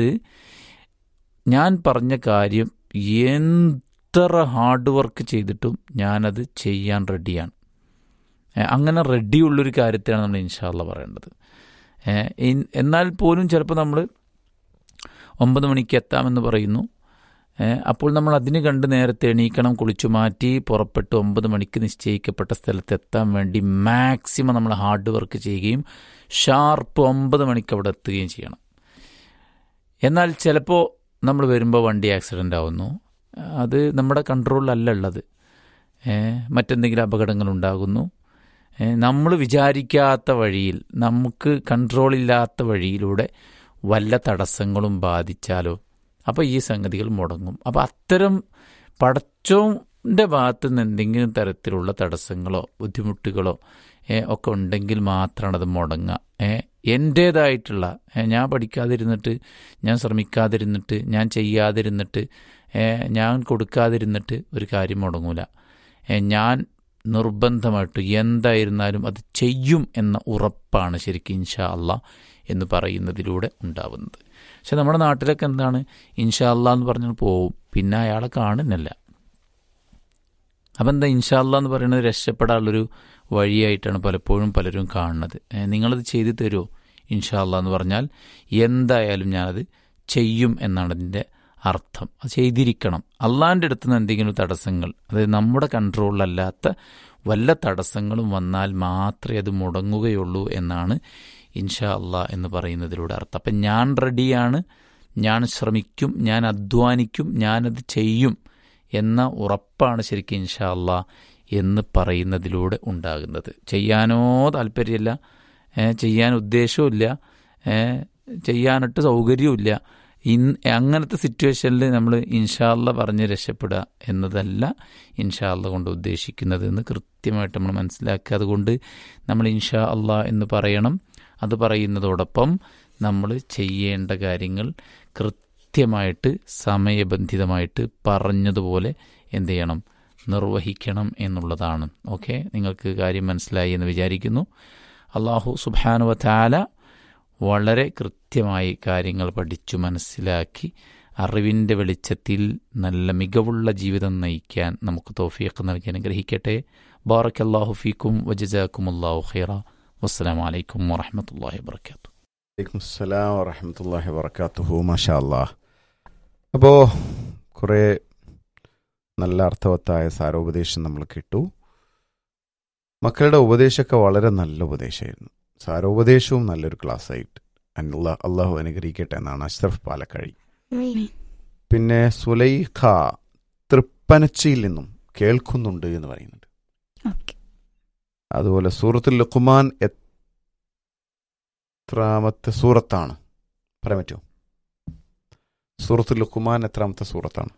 ഞാൻ പറഞ്ഞ കാര്യം എത്ര ഹാർഡ് വർക്ക് ചെയ്തിട്ടും ഞാനത് ചെയ്യാൻ റെഡിയാണ് ഏ, അങ്ങനെ റെഡിയുള്ളൊരു കാര്യത്തെയാണ് നമ്മൾ ഇൻഷാല്ല പറയേണ്ടത് ഏ, ഇൻ- എന്നാൽ പോലും ചിലപ്പോൾ നമ്മൾ ഒമ്പത് മണിക്ക് എത്താമെന്ന് പറയുന്നു ഏ, അപ്പോൾ നമ്മൾ അതിന് കണ്ട് നേരത്തെ എണീക്കണം കുളിച്ചു മാറ്റി പുറപ്പെട്ട് ഒമ്പത് മണിക്ക് നിശ്ചയിക്കപ്പെട്ട സ്ഥലത്ത് എത്താൻ വേണ്ടി മാക്സിമം നമ്മൾ ഹാർഡ് വർക്ക് ചെയ്യുകയും ഷാർപ്പ് ഒമ്പത് മണിക്ക് അവിടെ എത്തുകയും ചെയ്യണം എന്നാൽ ചിലപ്പോൾ നമ്മൾ വരുമ്പോൾ വണ്ടി ആക്സിഡൻ്റ് ആവുന്നു അത് നമ്മുടെ കൺട്രോളിലല്ല ഉള്ളത് ഏ, മറ്റെന്തെങ്കിലും അപകടങ്ങൾ ഉണ്ടാകുന്നു നമ്മൾ വിചാരിക്കാത്ത വഴിയിൽ നമുക്ക് കൺട്രോളില്ലാത്ത വഴിയിലൂടെ വല്ല തടസ്സങ്ങളും ബാധിച്ചാലോ അപ്പോൾ ഈ സംഗതികൾ മുടങ്ങും അപ്പോൾ അത്തരം പടച്ചോന്റെ ഭാഗത്ത് നിന്ന് എന്തെങ്കിലും തരത്തിലുള്ള തടസ്സങ്ങളോ ബുദ്ധിമുട്ടുകളോ ഏ, ഒക്കെ ഉണ്ടെങ്കിൽ മാത്രമാണ് അത് മുടങ്ങുക ഏ, എൻ്റേതായിട്ടുള്ള ഏ, ഞാൻ പഠിക്കാതിരുന്നിട്ട് ഞാൻ ശ്രമിക്കാതിരുന്നിട്ട് ഞാൻ ചെയ്യാതിരുന്നിട്ട് ഏ, ഞാൻ കൊടുക്കാതിരുന്നിട്ട് ഒരു കാര്യം മുടങ്ങൂല ഏ, ഞാൻ നിർബന്ധമായിട്ട് എന്തായിരുന്നാലും അത് ചെയ്യും എന്ന ഉറപ്പാണ് ശരിക്കും ഇൻഷാ അല്ല എന്ന് പറയുന്നതിലൂടെ ഉണ്ടാവുന്നത് പക്ഷെ നമ്മുടെ നാട്ടിലൊക്കെ എന്താണ് ഇൻഷാ അല്ല എന്ന് പറഞ്ഞാൽ പോവും പിന്നെ അയാളെ കാണുന്നില്ല അപ്പം എന്താ ഇൻഷാ അല്ല എന്ന് പറയുന്നത് രക്ഷപ്പെടാനുള്ളൊരു വഴിയായിട്ടാണ് പലപ്പോഴും പലരും കാണുന്നത് ഏ, നിങ്ങളത് ചെയ്തു തരുമോ ഇൻഷാ അല്ല എന്ന് പറഞ്ഞാൽ എന്തായാലും ഞാനത് ചെയ്യും എന്നാണ് അതിൻ്റെ അർത്ഥം അത് ചെയ്തിരിക്കണം അള്ളാൻ്റെ അടുത്ത് നിന്ന് എന്തെങ്കിലും തടസ്സങ്ങൾ അതായത് നമ്മുടെ കൺട്രോളിലല്ലാത്ത വല്ല തടസ്സങ്ങളും വന്നാൽ മാത്രമേ അത് മുടങ്ങുകയുള്ളൂ എന്നാണ് ഇൻഷാ അള്ളാ എന്ന് പറയുന്നതിലൂടെ അർത്ഥം അപ്പം ഞാൻ റെഡിയാണ് ഞാൻ ശ്രമിക്കും ഞാൻ അധ്വാനിക്കും ഞാനത് ചെയ്യും എന്ന ഉറപ്പാണ് ശരിക്കും ഇൻഷാ അള്ളാ എന്ന് പറയുന്നതിലൂടെ ഉണ്ടാകുന്നത് ചെയ്യാനോ താല്പര്യമില്ല ഏ, ചെയ്യാൻ ഉദ്ദേശവുമില്ല ഏ, ചെയ്യാനിട്ട് സൗകര്യവുമില്ല ഇൻ അങ്ങനത്തെ സിറ്റുവേഷനിൽ നമ്മൾ ഇൻഷാല്ല പറഞ്ഞ് രക്ഷപ്പെടുക എന്നതല്ല ഇൻഷാല്ല കൊണ്ട് ഉദ്ദേശിക്കുന്നത് എന്ന് കൃത്യമായിട്ട് നമ്മൾ മനസ്സിലാക്കുക അതുകൊണ്ട് നമ്മൾ ഇൻഷാ അള്ളാ എന്ന് പറയണം അത് പറയുന്നതോടൊപ്പം നമ്മൾ ചെയ്യേണ്ട കാര്യങ്ങൾ കൃത്യമായിട്ട് സമയബന്ധിതമായിട്ട് പറഞ്ഞതുപോലെ എന്ത് ചെയ്യണം നിർവഹിക്കണം എന്നുള്ളതാണ് ഓക്കെ നിങ്ങൾക്ക് കാര്യം മനസ്സിലായി എന്ന് വിചാരിക്കുന്നു അള്ളാഹു സുബാനുവ താല വളരെ കൃത്യമായി കാര്യങ്ങൾ പഠിച്ചു മനസ്സിലാക്കി അറിവിൻ്റെ വെളിച്ചത്തിൽ നല്ല മികവുള്ള ജീവിതം നയിക്കാൻ നമുക്ക് തോഫിയൊക്കെ നൽകി അനുഗ്രഹിക്കട്ടെ ബാറക് അള്ളാഹു ഫീക്കും വജസാക്കും അള്ളാഹു ഖൈറ വസ്സലാം വലൈക്കും വാഹമത്തല്ലാഹി വാത്തു വലൈക്കും സ്സലാം വറഹമത്തല്ലാഹി വർക്കാത്തുഹു മാഷാ അല്ലാഹ് അപ്പോൾ കുറേ നല്ല അർത്ഥവത്തായ സാരോപദേശം നമ്മൾ കിട്ടു മക്കളുടെ ഉപദേശമൊക്കെ വളരെ നല്ല ഉപദേശമായിരുന്നു സാരോപദേശവും നല്ലൊരു ക്ലാസ് ആയിട്ട് അല്ലാ അള്ളാഹു അനുഗ്രഹിക്കട്ടെ എന്നാണ് അഷ്റഫ് പാലക്കഴി പിന്നെ സുലൈഖ തൃപ്പനച്ചിയിൽ നിന്നും കേൾക്കുന്നുണ്ട് എന്ന് പറയുന്നുണ്ട് ഓക്കെ അതുപോലെ സൂറത്തുൽ ലുഖ്മാൻ എത്രാമത്തെ സൂറത്താണ് പറയാൻ പറ്റുമോ സൂറത്തുൽ ലുഖ്മാൻ എത്രാമത്തെ സൂറത്താണ്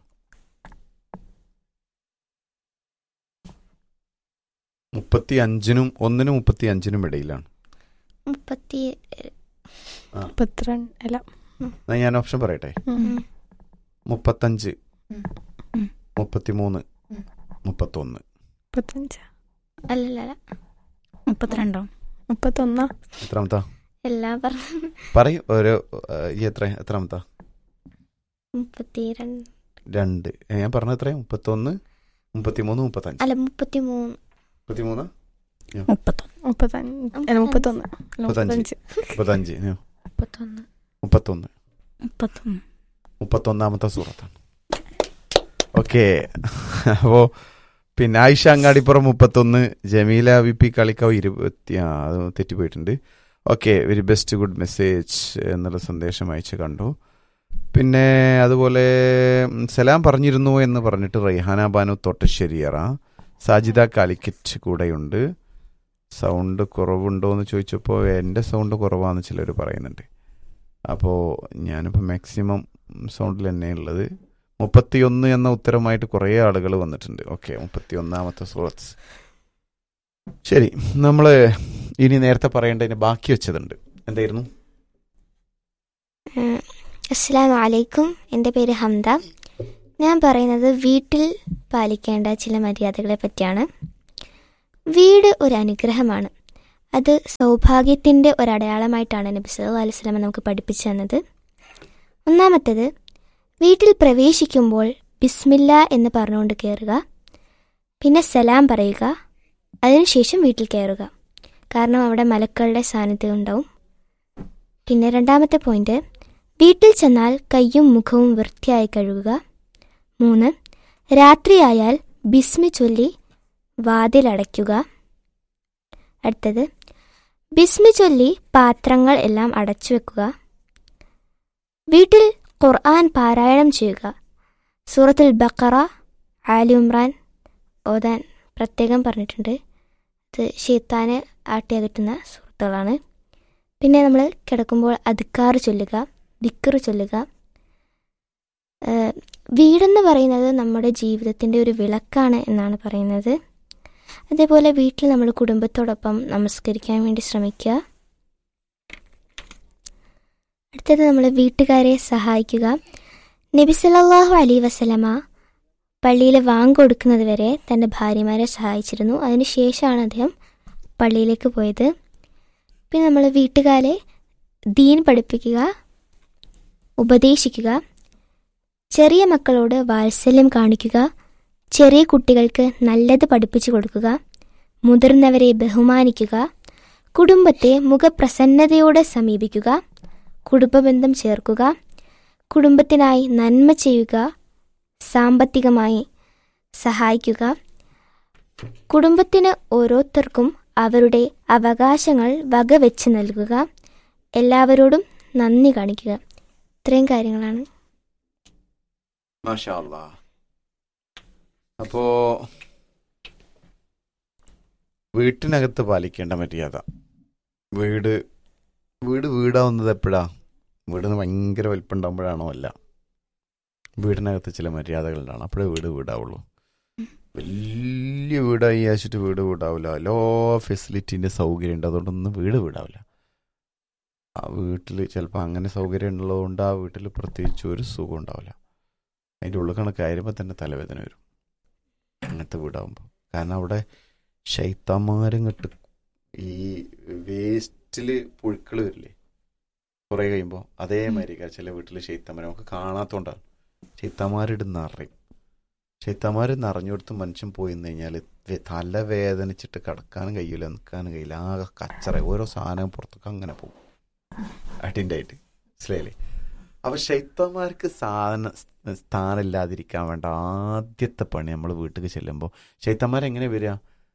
മുപ്പത്തി അഞ്ചിനും ഒന്നിനും മുപ്പത്തി അഞ്ചിനും ഇടയിലാണ് മുപ്പത്തി മുപ്പത്തിരണ്ട് അല്ല എന്നാ ഞാൻ ഓപ്ഷൻ പറയട്ടെ ഉം. മുപ്പത്തഞ്ച് ഉം. ഉം. മുപ്പത്തിമൂന്ന് ഉം. മുപ്പത്തൊന്ന് മുപ്പത്തഞ്ച് അല്ലല്ല മുപ്പത്തിരണ്ടോ മുപ്പത്തൊന്നാ എത്രാമത്താ എല്ലാം പറഞ്ഞു പറയും ഒരു ഏഹ്, ഈ എത്ര എത്രാമത്താ മുപ്പത്തി രണ്ട് രണ്ട് ഏ, ഞാൻ പറഞ്ഞത് എത്രയാ മുപ്പത്തൊന്ന് മുപ്പത്തിമൂന്ന് മുപ്പത്തഞ്ച് അല്ല മുപ്പത്തി മൂന്ന് മുപ്പത്തിമൂന്ന് മുപ്പത്തൊന്ന് മുപ്പത്തഞ്ച് അല്ല മുപ്പത്തൊന്ന് അല്ല, മുപ്പത്തഞ്ച്. മുപ്പത്തഞ്ച് മുപ്പത്തഞ്ച് ഏ, മുപ്പത്തൊന്ന് മുപ്പത്തൊന്ന് മുപ്പത്തൊന്ന് മുപ്പത്തൊന്നാമത്തെ സൂറത്താണ് ഓക്കെ അപ്പോൾ പിന്നെ ആയിഷ അങ്ങാടിപ്പുറം മുപ്പത്തൊന്ന് ജമീല വി പി കളിക്കാവ് ഇരുപത്തി ആ അത് തെറ്റിപ്പോയിട്ടുണ്ട് okay very best good message എന്നുള്ള സന്ദേശം അയച്ച് കണ്ടു പിന്നെ അതുപോലെ ഉം, സലാം പറഞ്ഞിരുന്നു എന്ന് പറഞ്ഞിട്ട് റൈഹാന ബാനു തൊട്ടശ്ശേരിയറ സാജിദ കാലിക്കറ്റ് കൂടെയുണ്ട് സൗണ്ട് കുറവുണ്ടോ എന്ന് ചോദിച്ചപ്പോൾ എൻ്റെ സൗണ്ട് കുറവാന്ന് ചിലർ പറയുന്നുണ്ട് അപ്പോൾ ഞാനിപ്പോൾ മാക്സിമം സൗണ്ടിൽ തന്നെ ഉള്ളത് മുപ്പത്തിയൊന്ന് എന്ന ഉത്തരമായിട്ട് കുറേ ആളുകൾ വന്നിട്ടുണ്ട് ഓക്കെ മുപ്പത്തിയൊന്നാമത്തെ സുഹൃത്ത് ശരി നമ്മൾ ഇനി നേരത്തെ പറയേണ്ടതിന് ബാക്കി വെച്ചതുണ്ട് എന്തായിരുന്നു അസ്സാം വലൈക്കും എൻ്റെ പേര് ഹംദ ഞാൻ പറയുന്നത് വീട്ടിൽ പാലിക്കേണ്ട ചില മര്യാദകളെ പറ്റിയാണ് വീട് ഒരു അനുഗ്രഹമാണ് അത് സൗഭാഗ്യത്തിൻ്റെ ഒരടയാളമായിട്ടാണ് നബി സല്ലല്ലാഹു അലൈഹി വസല്ലം നമുക്ക് പഠിപ്പിച്ചു തന്നത് ഒന്നാമത്തേത് വീട്ടിൽ പ്രവേശിക്കുമ്പോൾ ബിസ്മില്ല എന്ന് പറഞ്ഞുകൊണ്ട് കയറുക പിന്നെ സലാം പറയുക അതിനുശേഷം വീട്ടിൽ കയറുക കാരണം അവിടെ മലക്കളുടെ സാന്നിധ്യം ഉണ്ടാവും പിന്നെ രണ്ടാമത്തെ പോയിന്റ് വീട്ടിൽ ചെന്നാൽ കയ്യും മുഖവും വൃത്തിയായി കഴുകുക മൂന്ന് രാത്രിയായാൽ ബിസ്മി ചൊല്ലി വാതിലടയ്ക്കുക അടുത്തത് ബിസ്മി ചൊല്ലി പാത്രങ്ങൾ എല്ലാം അടച്ചു വെക്കുക വീട്ടിൽ ഖുർആൻ പാരായണം ചെയ്യുക സൂറത്തുൽ ബക്കറ ആലി ഉമ്രാൻ ഓതാൻ പ്രത്യേകം പറഞ്ഞിട്ടുണ്ട് ഇത് ഷെയ്ത്താന് ആട്ടിയകറ്റുന്ന സുഹൃത്തുക്കളാണ് പിന്നെ നമ്മൾ കിടക്കുമ്പോൾ അധിക്കാർ ചൊല്ലുക ദിക്കറ് ചൊല്ലുക ഏഹ് വീടെന്ന് പറയുന്നത് നമ്മുടെ ജീവിതത്തിൻ്റെ ഒരു വിളക്കാണ് എന്നാണ് പറയുന്നത് അതേപോലെ വീട്ടിൽ നമ്മൾ കുടുംബത്തോടൊപ്പം നമസ്കരിക്കാൻ വേണ്ടി ശ്രമിക്കുക അടുത്തത് നമ്മൾ വീട്ടുകാരെ സഹായിക്കുക നബി സല്ലല്ലാഹു അലൈ വസല്ലമ പള്ളിയിൽ വാങ്ങൊടുക്കുന്നത് വരെ തൻ്റെ ഭാര്യമാരെ സഹായിച്ചിരുന്നു അതിനുശേഷമാണ് അദ്ദേഹം പള്ളിയിലേക്ക് പോയത് പിന്നെ നമ്മൾ വീട്ടുകാരെ ദീൻ പഠിപ്പിക്കുക ഉപദേശിക്കുക ചെറിയ മക്കളോട് വാത്സല്യം കാണിക്കുക ചെറിയ കുട്ടികൾക്ക് നല്ലത് പഠിപ്പിച്ചു കൊടുക്കുക മുതിർന്നവരെ ബഹുമാനിക്കുക കുടുംബത്തെ മുഖപ്രസന്നതയോടെ സമീപിക്കുക കുടുംബബന്ധം ചേർക്കുക കുടുംബത്തിനായി നന്മ ചെയ്യുക സാമ്പത്തികമായി സഹായിക്കുക കുടുംബത്തിന് ഓരോരുത്തർക്കും അവരുടെ അവകാശങ്ങൾ വകവെച്ച് നൽകുക എല്ലാവരോടും നന്ദി കാണിക്കുക ഇത്രയും കാര്യങ്ങളാണ് മാഷാ അല്ലാ. അപ്പോ വീട്ടിനകത്ത് പാലിക്കേണ്ട മര്യാദ വീട് വീട് വീടാവുന്നത് എപ്പോഴാ വീടിന് ഭയങ്കര വലിപ്പമുണ്ടാകുമ്പോഴാണോ അല്ല വീടിനകത്ത് ചില മര്യാദകളുണ്ടാണ് അപ്പോഴേ വീട് വീടാവുള്ളൂ വലിയ വീടായി ആശിട്ട് വീട് വീടാവില്ല എല്ലാ ഫെസിലിറ്റീൻ്റെ സൗകര്യം ഉണ്ട് അതുകൊണ്ടൊന്നും വീട് വീടാവില്ല ആ വീട്ടിൽ ചിലപ്പോൾ അങ്ങനെ സൗകര്യം ഉള്ളതുകൊണ്ട് ആ വീട്ടിൽ പ്രത്യേകിച്ച് ഒരു സുഖം ഉണ്ടാവില്ല അതിൻ്റെ ഉള്ളിൽ കണക്ക് കയറുമ്പോൾ തന്നെ തലവേദന വരും അങ്ങനത്തെ വീടാകുമ്പോൾ കാരണം അവിടെ ശൈത്താന്മാരും കെട്ട് ഈ വേസ്റ്റിൽ പുഴുക്കൾ വരില്ലേ കുറേ കഴിയുമ്പോൾ അതേമാതിരി ചില വീട്ടിൽ ശൈത്താന്മാർ നമുക്ക് കാണാത്തോണ്ടാണ് ശൈത്താന്മാരിട് നിറയും ശൈത്താന്മാർ നിറഞ്ഞെടുത്ത് മനുഷ്യൻ പോയി നിന്ന് കഴിഞ്ഞാൽ തല വേദനിച്ചിട്ട് കിടക്കാനും കഴിയില്ല നിൽക്കാനും കഴിയില്ല ആകെ കച്ചറ ഓരോ സാധനം പുറത്തൊക്കെ അങ്ങനെ പോകും അടിൻ്റെ ആയിട്ട് മനസ്സിലായില്ലേ അപ്പൊ ശൈത്തന്മാർക്ക് സാധന സ്ഥാനമില്ലാതിരിക്കാൻ വേണ്ട ആദ്യത്തെ പണി നമ്മൾ വീട്ടിൽ ചെല്ലുമ്പോൾ ശൈത്തന്മാർ എങ്ങനെ വരിക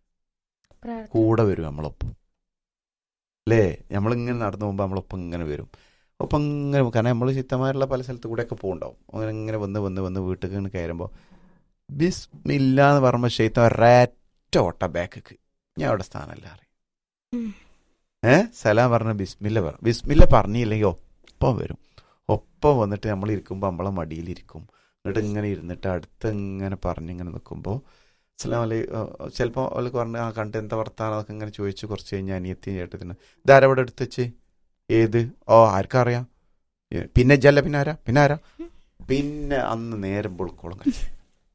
കൂടെ വരും നമ്മളൊപ്പം അല്ലേ നമ്മളിങ്ങനെ നടന്നു പോകുമ്പോൾ നമ്മളൊപ്പം ഇങ്ങനെ വരും ഒപ്പം ഇങ്ങനെ കാരണം നമ്മൾ ചിത്തന്മാരുള്ള പല സ്ഥലത്ത് കൂടെയൊക്കെ പോകുന്നുണ്ടാവും അങ്ങനെ ഇങ്ങനെ വന്ന് വന്ന് വന്ന് വീട്ടിൽ ഇങ്ങനെ കയറുമ്പോൾ ബിസ്മില്ല എന്ന് പറയുമ്പോൾ ശൈത്തം ഒരേറ്റ ഓട്ട ബാക്ക് ഞാൻ അവിടെ സ്ഥാനമല്ല അറിയും ഉം. ഏ സലാം പറഞ്ഞ ബിസ്മില്ല പറ ബിസ്മില്ല പറഞ്ഞില്ലെങ്കിൽ ഒപ്പം വരും ഒപ്പം വന്നിട്ട് നമ്മൾ ഇരിക്കുമ്പോൾ നമ്മളെ മടിയിലിരിക്കും എന്നിട്ട് ഇങ്ങനെ ഇരുന്നിട്ട് അടുത്ത് ഇങ്ങനെ പറഞ്ഞിങ്ങനെ നിൽക്കുമ്പോൾ അസ്സലാം അലൈ ചിലപ്പോൾ അവൾക്ക് പറഞ്ഞ് ആ കണ്ട് എന്താ വർത്താനം അതൊക്കെ ഇങ്ങനെ ചോദിച്ചു കുറച്ച് കഴിഞ്ഞാൽ അനിയത്തി ചേട്ടത്തിന് ഇതാരവിടെ എടുത്ത് വെച്ച് ഏത് ഓ ആർക്കറിയാം ഏ, പിന്നെ ജല്ല പിന്നെ ആരാ പിന്നെ ആരാ പിന്നെ അന്ന് നേരം പൊളുക്കോളം കഴിച്ചു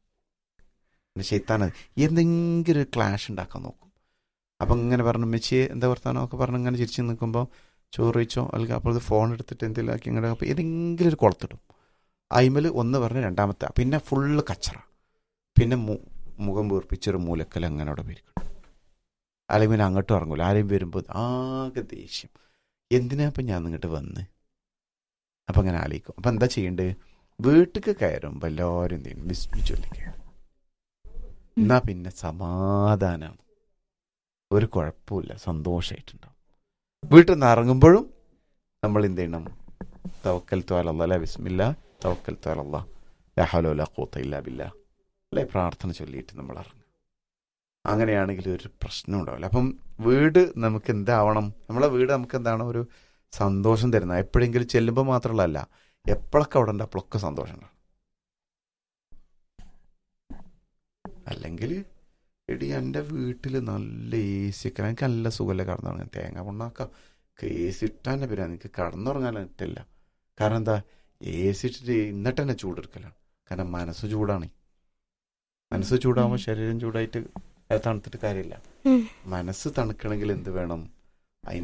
ശൈത്താണ് എന്തെങ്കിലും ഒരു ക്ലാഷ് ഉണ്ടാക്കാൻ നോക്കും അപ്പം ഇങ്ങനെ പറഞ്ഞു മെച്ചിയെ എന്താ വർത്താനം ഒക്കെ പറഞ്ഞ് ഇങ്ങനെ ചിരിച്ച് നിൽക്കുമ്പോൾ ചോറ് വെച്ചോ അല്ലെങ്കിൽ അപ്പോൾ ഫോൺ എടുത്തിട്ട് എന്തെങ്കിലും ആക്കി ഇങ്ങനെ അപ്പോൾ ഏതെങ്കിലും ഒരു കുളത്തിടും അയിമൽ ഒന്ന് പറഞ്ഞ് രണ്ടാമത്തെ പിന്നെ ഫുള്ള് കച്ചറ പിന്നെ മു- മുഖം വീർപ്പിച്ചൊരു മൂലക്കൽ അങ്ങനെ അവിടെ വരിക്കും അല്ലെങ്കിൽ പിന്നെ അങ്ങോട്ടും ഇറങ്ങൂല ആരെയും വരുമ്പോൾ ആകെ ദേഷ്യം എന്തിനാ ഇപ്പം ഞാൻ നിങ്ങോട്ട് വന്ന് അപ്പം അങ്ങനെ ആലോചിക്കും അപ്പം എന്താ ചെയ്യേണ്ടത് വീട്ടിൽ കയറുമ്പോൾ എല്ലാവരും എന്ത് ചെയ്യും വിസ്മിച്ചൊല്ലി കയറും എന്നാ പിന്നെ സമാധാനമാണ് ഒരു കുഴപ്പമില്ല സന്തോഷമായിട്ടുണ്ടാവും വീട്ടിൽ നിന്ന് ഇറങ്ങുമ്പോഴും നമ്മൾ എന്ത് ചെയ്യണം തവക്കൽ തോലല്ല അല്ലെ വിസ്മില്ല തവക്കൽ തോലല്ല ലഹലോല കൂത്തയില്ല ബില്ല അല്ലെ പ്രാർത്ഥന ചൊല്ലിയിട്ട് നമ്മൾ ഇറങ്ങും അങ്ങനെയാണെങ്കിൽ ഒരു പ്രശ്നം ഉണ്ടാവില്ല അപ്പം വീട് നമുക്ക് എന്താവണം നമ്മളെ വീട് നമുക്ക് എന്താണ് ഒരു സന്തോഷം തരുന്ന എപ്പോഴെങ്കിലും ചെല്ലുമ്പോൾ മാത്രമുള്ളതല്ല എപ്പോഴൊക്കെ അവിടെ ഉണ്ട് അപ്പോഴൊക്കെ സന്തോഷം ഉണ്ടാവും അല്ലെങ്കിൽ എടി എൻ്റെ വീട്ടിൽ നല്ല എ സി ഒക്കെ എനിക്ക് നല്ല സുഖമല്ലേ കടന്നുറങ്ങാൻ തേങ്ങ പൊണ്ണാക്കാം എ സി ഇട്ടാൻ്റെ പേരാ എനിക്ക് കടന്നുറങ്ങാൻ ഇട്ടില്ല കാരണം എന്താ എ സി ഇട്ടിട്ട് ഇന്നിട്ട് തന്നെ ചൂടെടുക്കലാണ് കാരണം മനസ്സ് ചൂടാണ് മനസ്സ് ചൂടാകുമ്പോൾ ശരീരം ചൂടായിട്ട് അത് തണുത്തിട്ട് കാര്യമില്ല ഉം. മനസ്സ് തണുക്കണമെങ്കിൽ എന്ത് വേണം